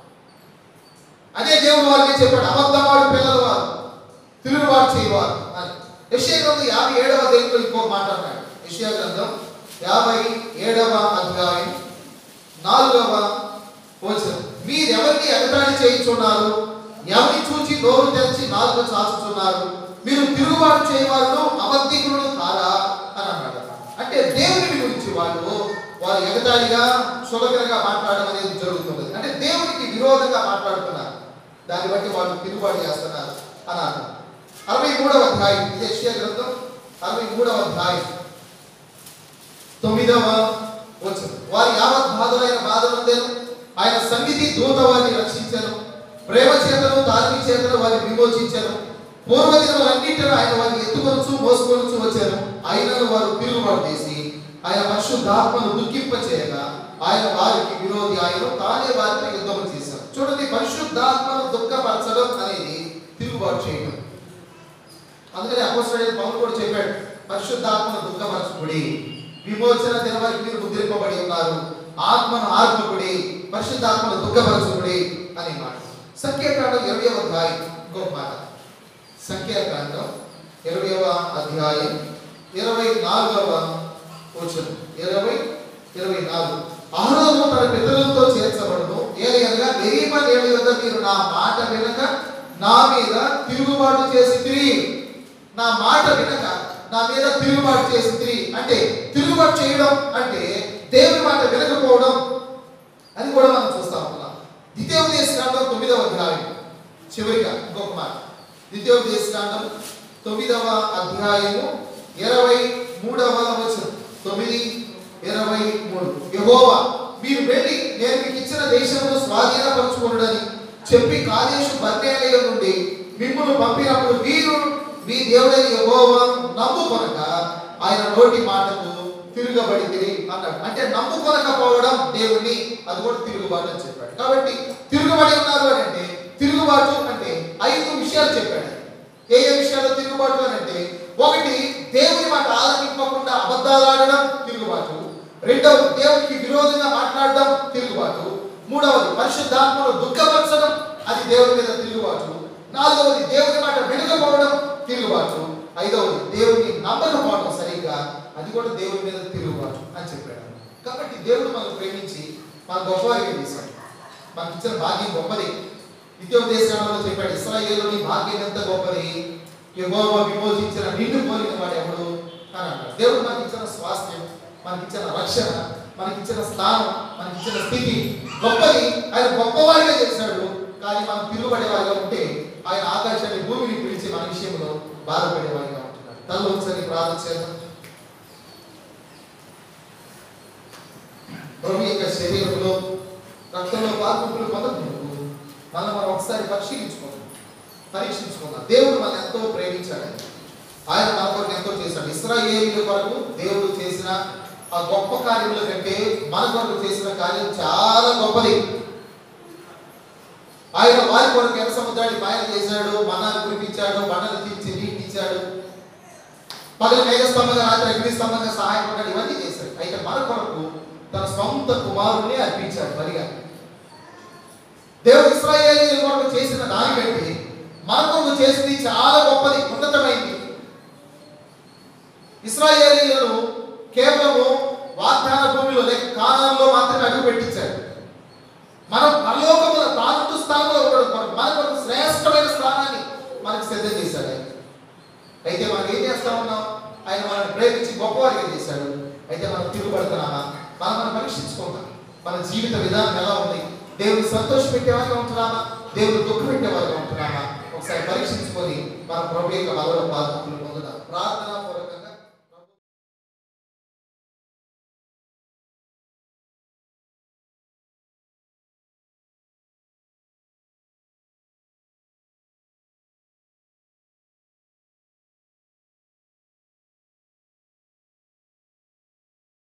అదే దేవుడు వారికి చెప్పాడు అబద్ధమాడు పిల్లలు వారు తిరుగుబాటు చేయవారు అని యెషయా గ్రంథం యాభై ఏడవ అధ్యాయంలో ఇంకొక మాట అన్నాడు యెషయా గ్రంథం యాభై ఏడవ అధ్యాయం నాలుగవ వచనం మీరెవరిని ఎగతాళి చేయించున్నారు ఎవరిని చూచి నోరు తెరిచి నాలుగు చాచుతున్నారు మీరు తిరుగుబాటు చేయవారు అబద్ధికులు కారా అని అన్నాడు అంటే దేవుని గురించి వాళ్ళు వారు ఎగతాళిగా సులభంగా మాట్లాడడం అనేది జరుగుతున్నది అంటే దేవునికి విరోధంగా మాట్లాడుతున్నారు దాన్ని బట్టి వాళ్ళు తిరుగుబాటు చేస్తున్నారు అని అర్థం అరవై మూడవ అధ్యాయం ఇది యెషయా గ్రంథం అరవై మూడవ అధ్యాయం తొమ్మిదవ వచనం వారి యావత్ బాధలైన బాధలందేను ఆయన సన్నిధి దూత వారిని రక్షించారు ప్రేమ చేతను తాల్మి చేతను వారిని విమోచించారు పూర్వదినములన్నింటిలో ఆయన వారిని ఎత్తుకొనచ్చు మోసుకొనచ్చు వచ్చారు ఆయనను వారు తిరుగుబాటు చేసి ఆయన పరిశుద్ధాత్మను దుఃఖింప చేయగా ఆయన వారికి విరోధి ఆయన తానే వారిపై యుద్ధం చేశారు చూడండి పరిశుద్ధాత్మను దుఃఖపరచడం అనేది తిరుగుబాటు చేయడం అందుకని అపోస్తుడైన పౌలు కూడా చెప్పాడు పరిశుద్ధాత్మను దుఃఖపరచుకుడి విమోచన దినవరకు మీరు ముద్రింపబడి ఉన్నారు ఆత్మను ఆత్మకుడి పరిశుద్ధాత్మను దుఃఖపరచుకుడి అనే మాట సంఖ్యాకాండం ఇరవై అధ్యాయం ఇంకొక మాట సంఖ్యాకాండం ఇరవైవ అధ్యాయం ఇరవై నాలుగవ వచనం ఇరవై ఇరవై నాలుగు అహరోను తన పితరులతో చేర్చబడును ఏలయనగా మెరీమ నేల యొద్ద మీరు నా మాట వినక నా మీద తిరుగుబాటు చేసి తిరిగి నా మాట వినక నా మీద తిరుగుబాటు చేసి తిరిగి అంటే తిరుగుబాటు చేయడం అంటే దేవుని మాట వినకపోవడం అని కూడా మనం చూస్తా ఉన్నాం ద్వితీయోపదేశకాండం తొమ్మిదవ అధ్యాయం చివరిగా ఇంకొక మాట ద్వితీయోపదేశకాండం తొమ్మిదవ అధ్యాయము ఇరవై మూడవ వచనం తొమ్మిది ఇరవై మూడు యెహోవా మీరు వెళ్ళి నేను మీకు ఇచ్చిన దేశమును స్వాధీనపరచుకున్నాడని చెప్పి కాదేశు బర్నేలయ నుండి మిమ్మల్ని పంపినప్పుడు వీరు మీ దేవుడైన యెహోవా నమ్ముకొనక ఆయన నోటి మాటకు తిరగబడి అన్నాడు అంటే నమ్ముకొనకపోవడం దేవుణ్ణి అది కూడా తిరుగుబాటు అని చెప్పాడు కాబట్టి తిరుగుబడి ఉన్నారు అని అంటే తిరుగుబాటు అంటే ఐదు విషయాలు చెప్పాడు ఏ ఏ విషయాల్లో తిరుగుబాటు అని అంటే ఒకటి దేవుని మాట ఆలకింపకుండా అబద్ధాలు ఆడడం తిరుగుబాటు రెండవది దేవునికి విరోధంగా మాట్లాడడం తిరుగుబాటు మూడవది పరిశుద్ధాత్మను దుఃఖపరచడం అది దేవుని మీద తిరుగుబాటు నాలుగవది దేవుని మాట వినకపోవడం తిరుగుబాటు ఐదవది దేవుని నమ్మకపోవడం సరిగ్గా అది కూడా దేవుని మీద తిరుగుబాటు అని చెప్పాడు కాబట్టి దేవుడు మనల్ని ప్రేమించి మన గొప్పవారిగా చేశాడు మనకి ఇచ్చిన భాగ్యం గొప్పది విద్యోపదేశంలో చెప్పాడు ఇస్రాయేలుని భాగ్యం ఎంత గొప్పది యెహోవా విమోచించిన నిండు పోలిన వాడు ఎవడు అని అన్నాడు దేవుడు మనకి ఇచ్చిన స్వాస్థ్యం మనకి ఇచ్చిన రక్షణ మనకి ఇచ్చిన స్థానం మనకి ఇచ్చిన స్థితి గొప్పది ఆయన గొప్పవాడిగా చేశాడు కానీ మనం తిరుగుబడేవాడిగా ఉంటే ఆయన ఆకాశాన్ని భూమిని పిలిచి మన విషయంలో బాధపడేవాడిగా ఉంటున్నాడు తల్లి ఒకసారి ప్రార్థన చేద్దాం ప్రభు యొక్క శరీరంలో రక్తంలో పాల్గొంపులు పొందకుండా మనం మనం ఒకసారి పరిశీలించుకుందాం పరీక్షించుకుందాం దేవుడు మనం ఎంతో ప్రేమించాడు ఆయన మన కొరకు ఎంతో చేశాడు ఇస్రాయేలీల కొరకు దేవుడు చేసిన ఆ గొప్ప కార్యముల కంటే మన కొరకు చేసిన కార్యం చాలా గొప్పది ఆయన వారి కొరకు ఎర్ర సముద్రాన్ని మాయ చేశాడు మనాన్ని కురిపించాడు బండలు తీర్చి నీటి ఇచ్చాడు పగల మేఘస్తంభంగా రాత్రి అగ్ని స్తంభంగా సహాయపడ్డాడు ఇవన్నీ చేశాడు అయితే మన కొరకు తన సొంత కుమారుని అర్పించాడు బలిగా దేవుడు ఇస్రాయేలీల కొరకు చేసిన దానికంటే మన కొరకు చేసింది చాలా గొప్పది ఉన్నతమైంది ఇస్రాయేలీలను కేవలము వాగ్దాన భూమిలో లేక కాలంలో మాత్రమే అడుగు పెట్టించాడు మనం పరలోకముల తాను స్థానంలో ఉండడం కొరకు మన కొరకు శ్రేష్టమైన స్థానాన్ని మనకు సిద్ధం చేశాడు ఆయన అయితే మనం ఏం చేస్తా ఉన్నాం ఆయన మనల్ని ప్రేమించి గొప్పవారిగా చేశాడు అయితే మనం తిరుగుబడుతున్నామా మనం మనం పరీక్షించుకుందాం మన జీవిత విధానం ఎలా ఉంది దేవుని సంతోష పెట్టేవారిగా ఉంటున్నామా దేవుని దుఃఖ పెట్టేవారిగా ఉంటున్నామా ఒకసారి పరీక్షించుకొని మన ప్రభు యొక్క బలలో పాల్గొంటులు పొందుదాం ప్రార్థన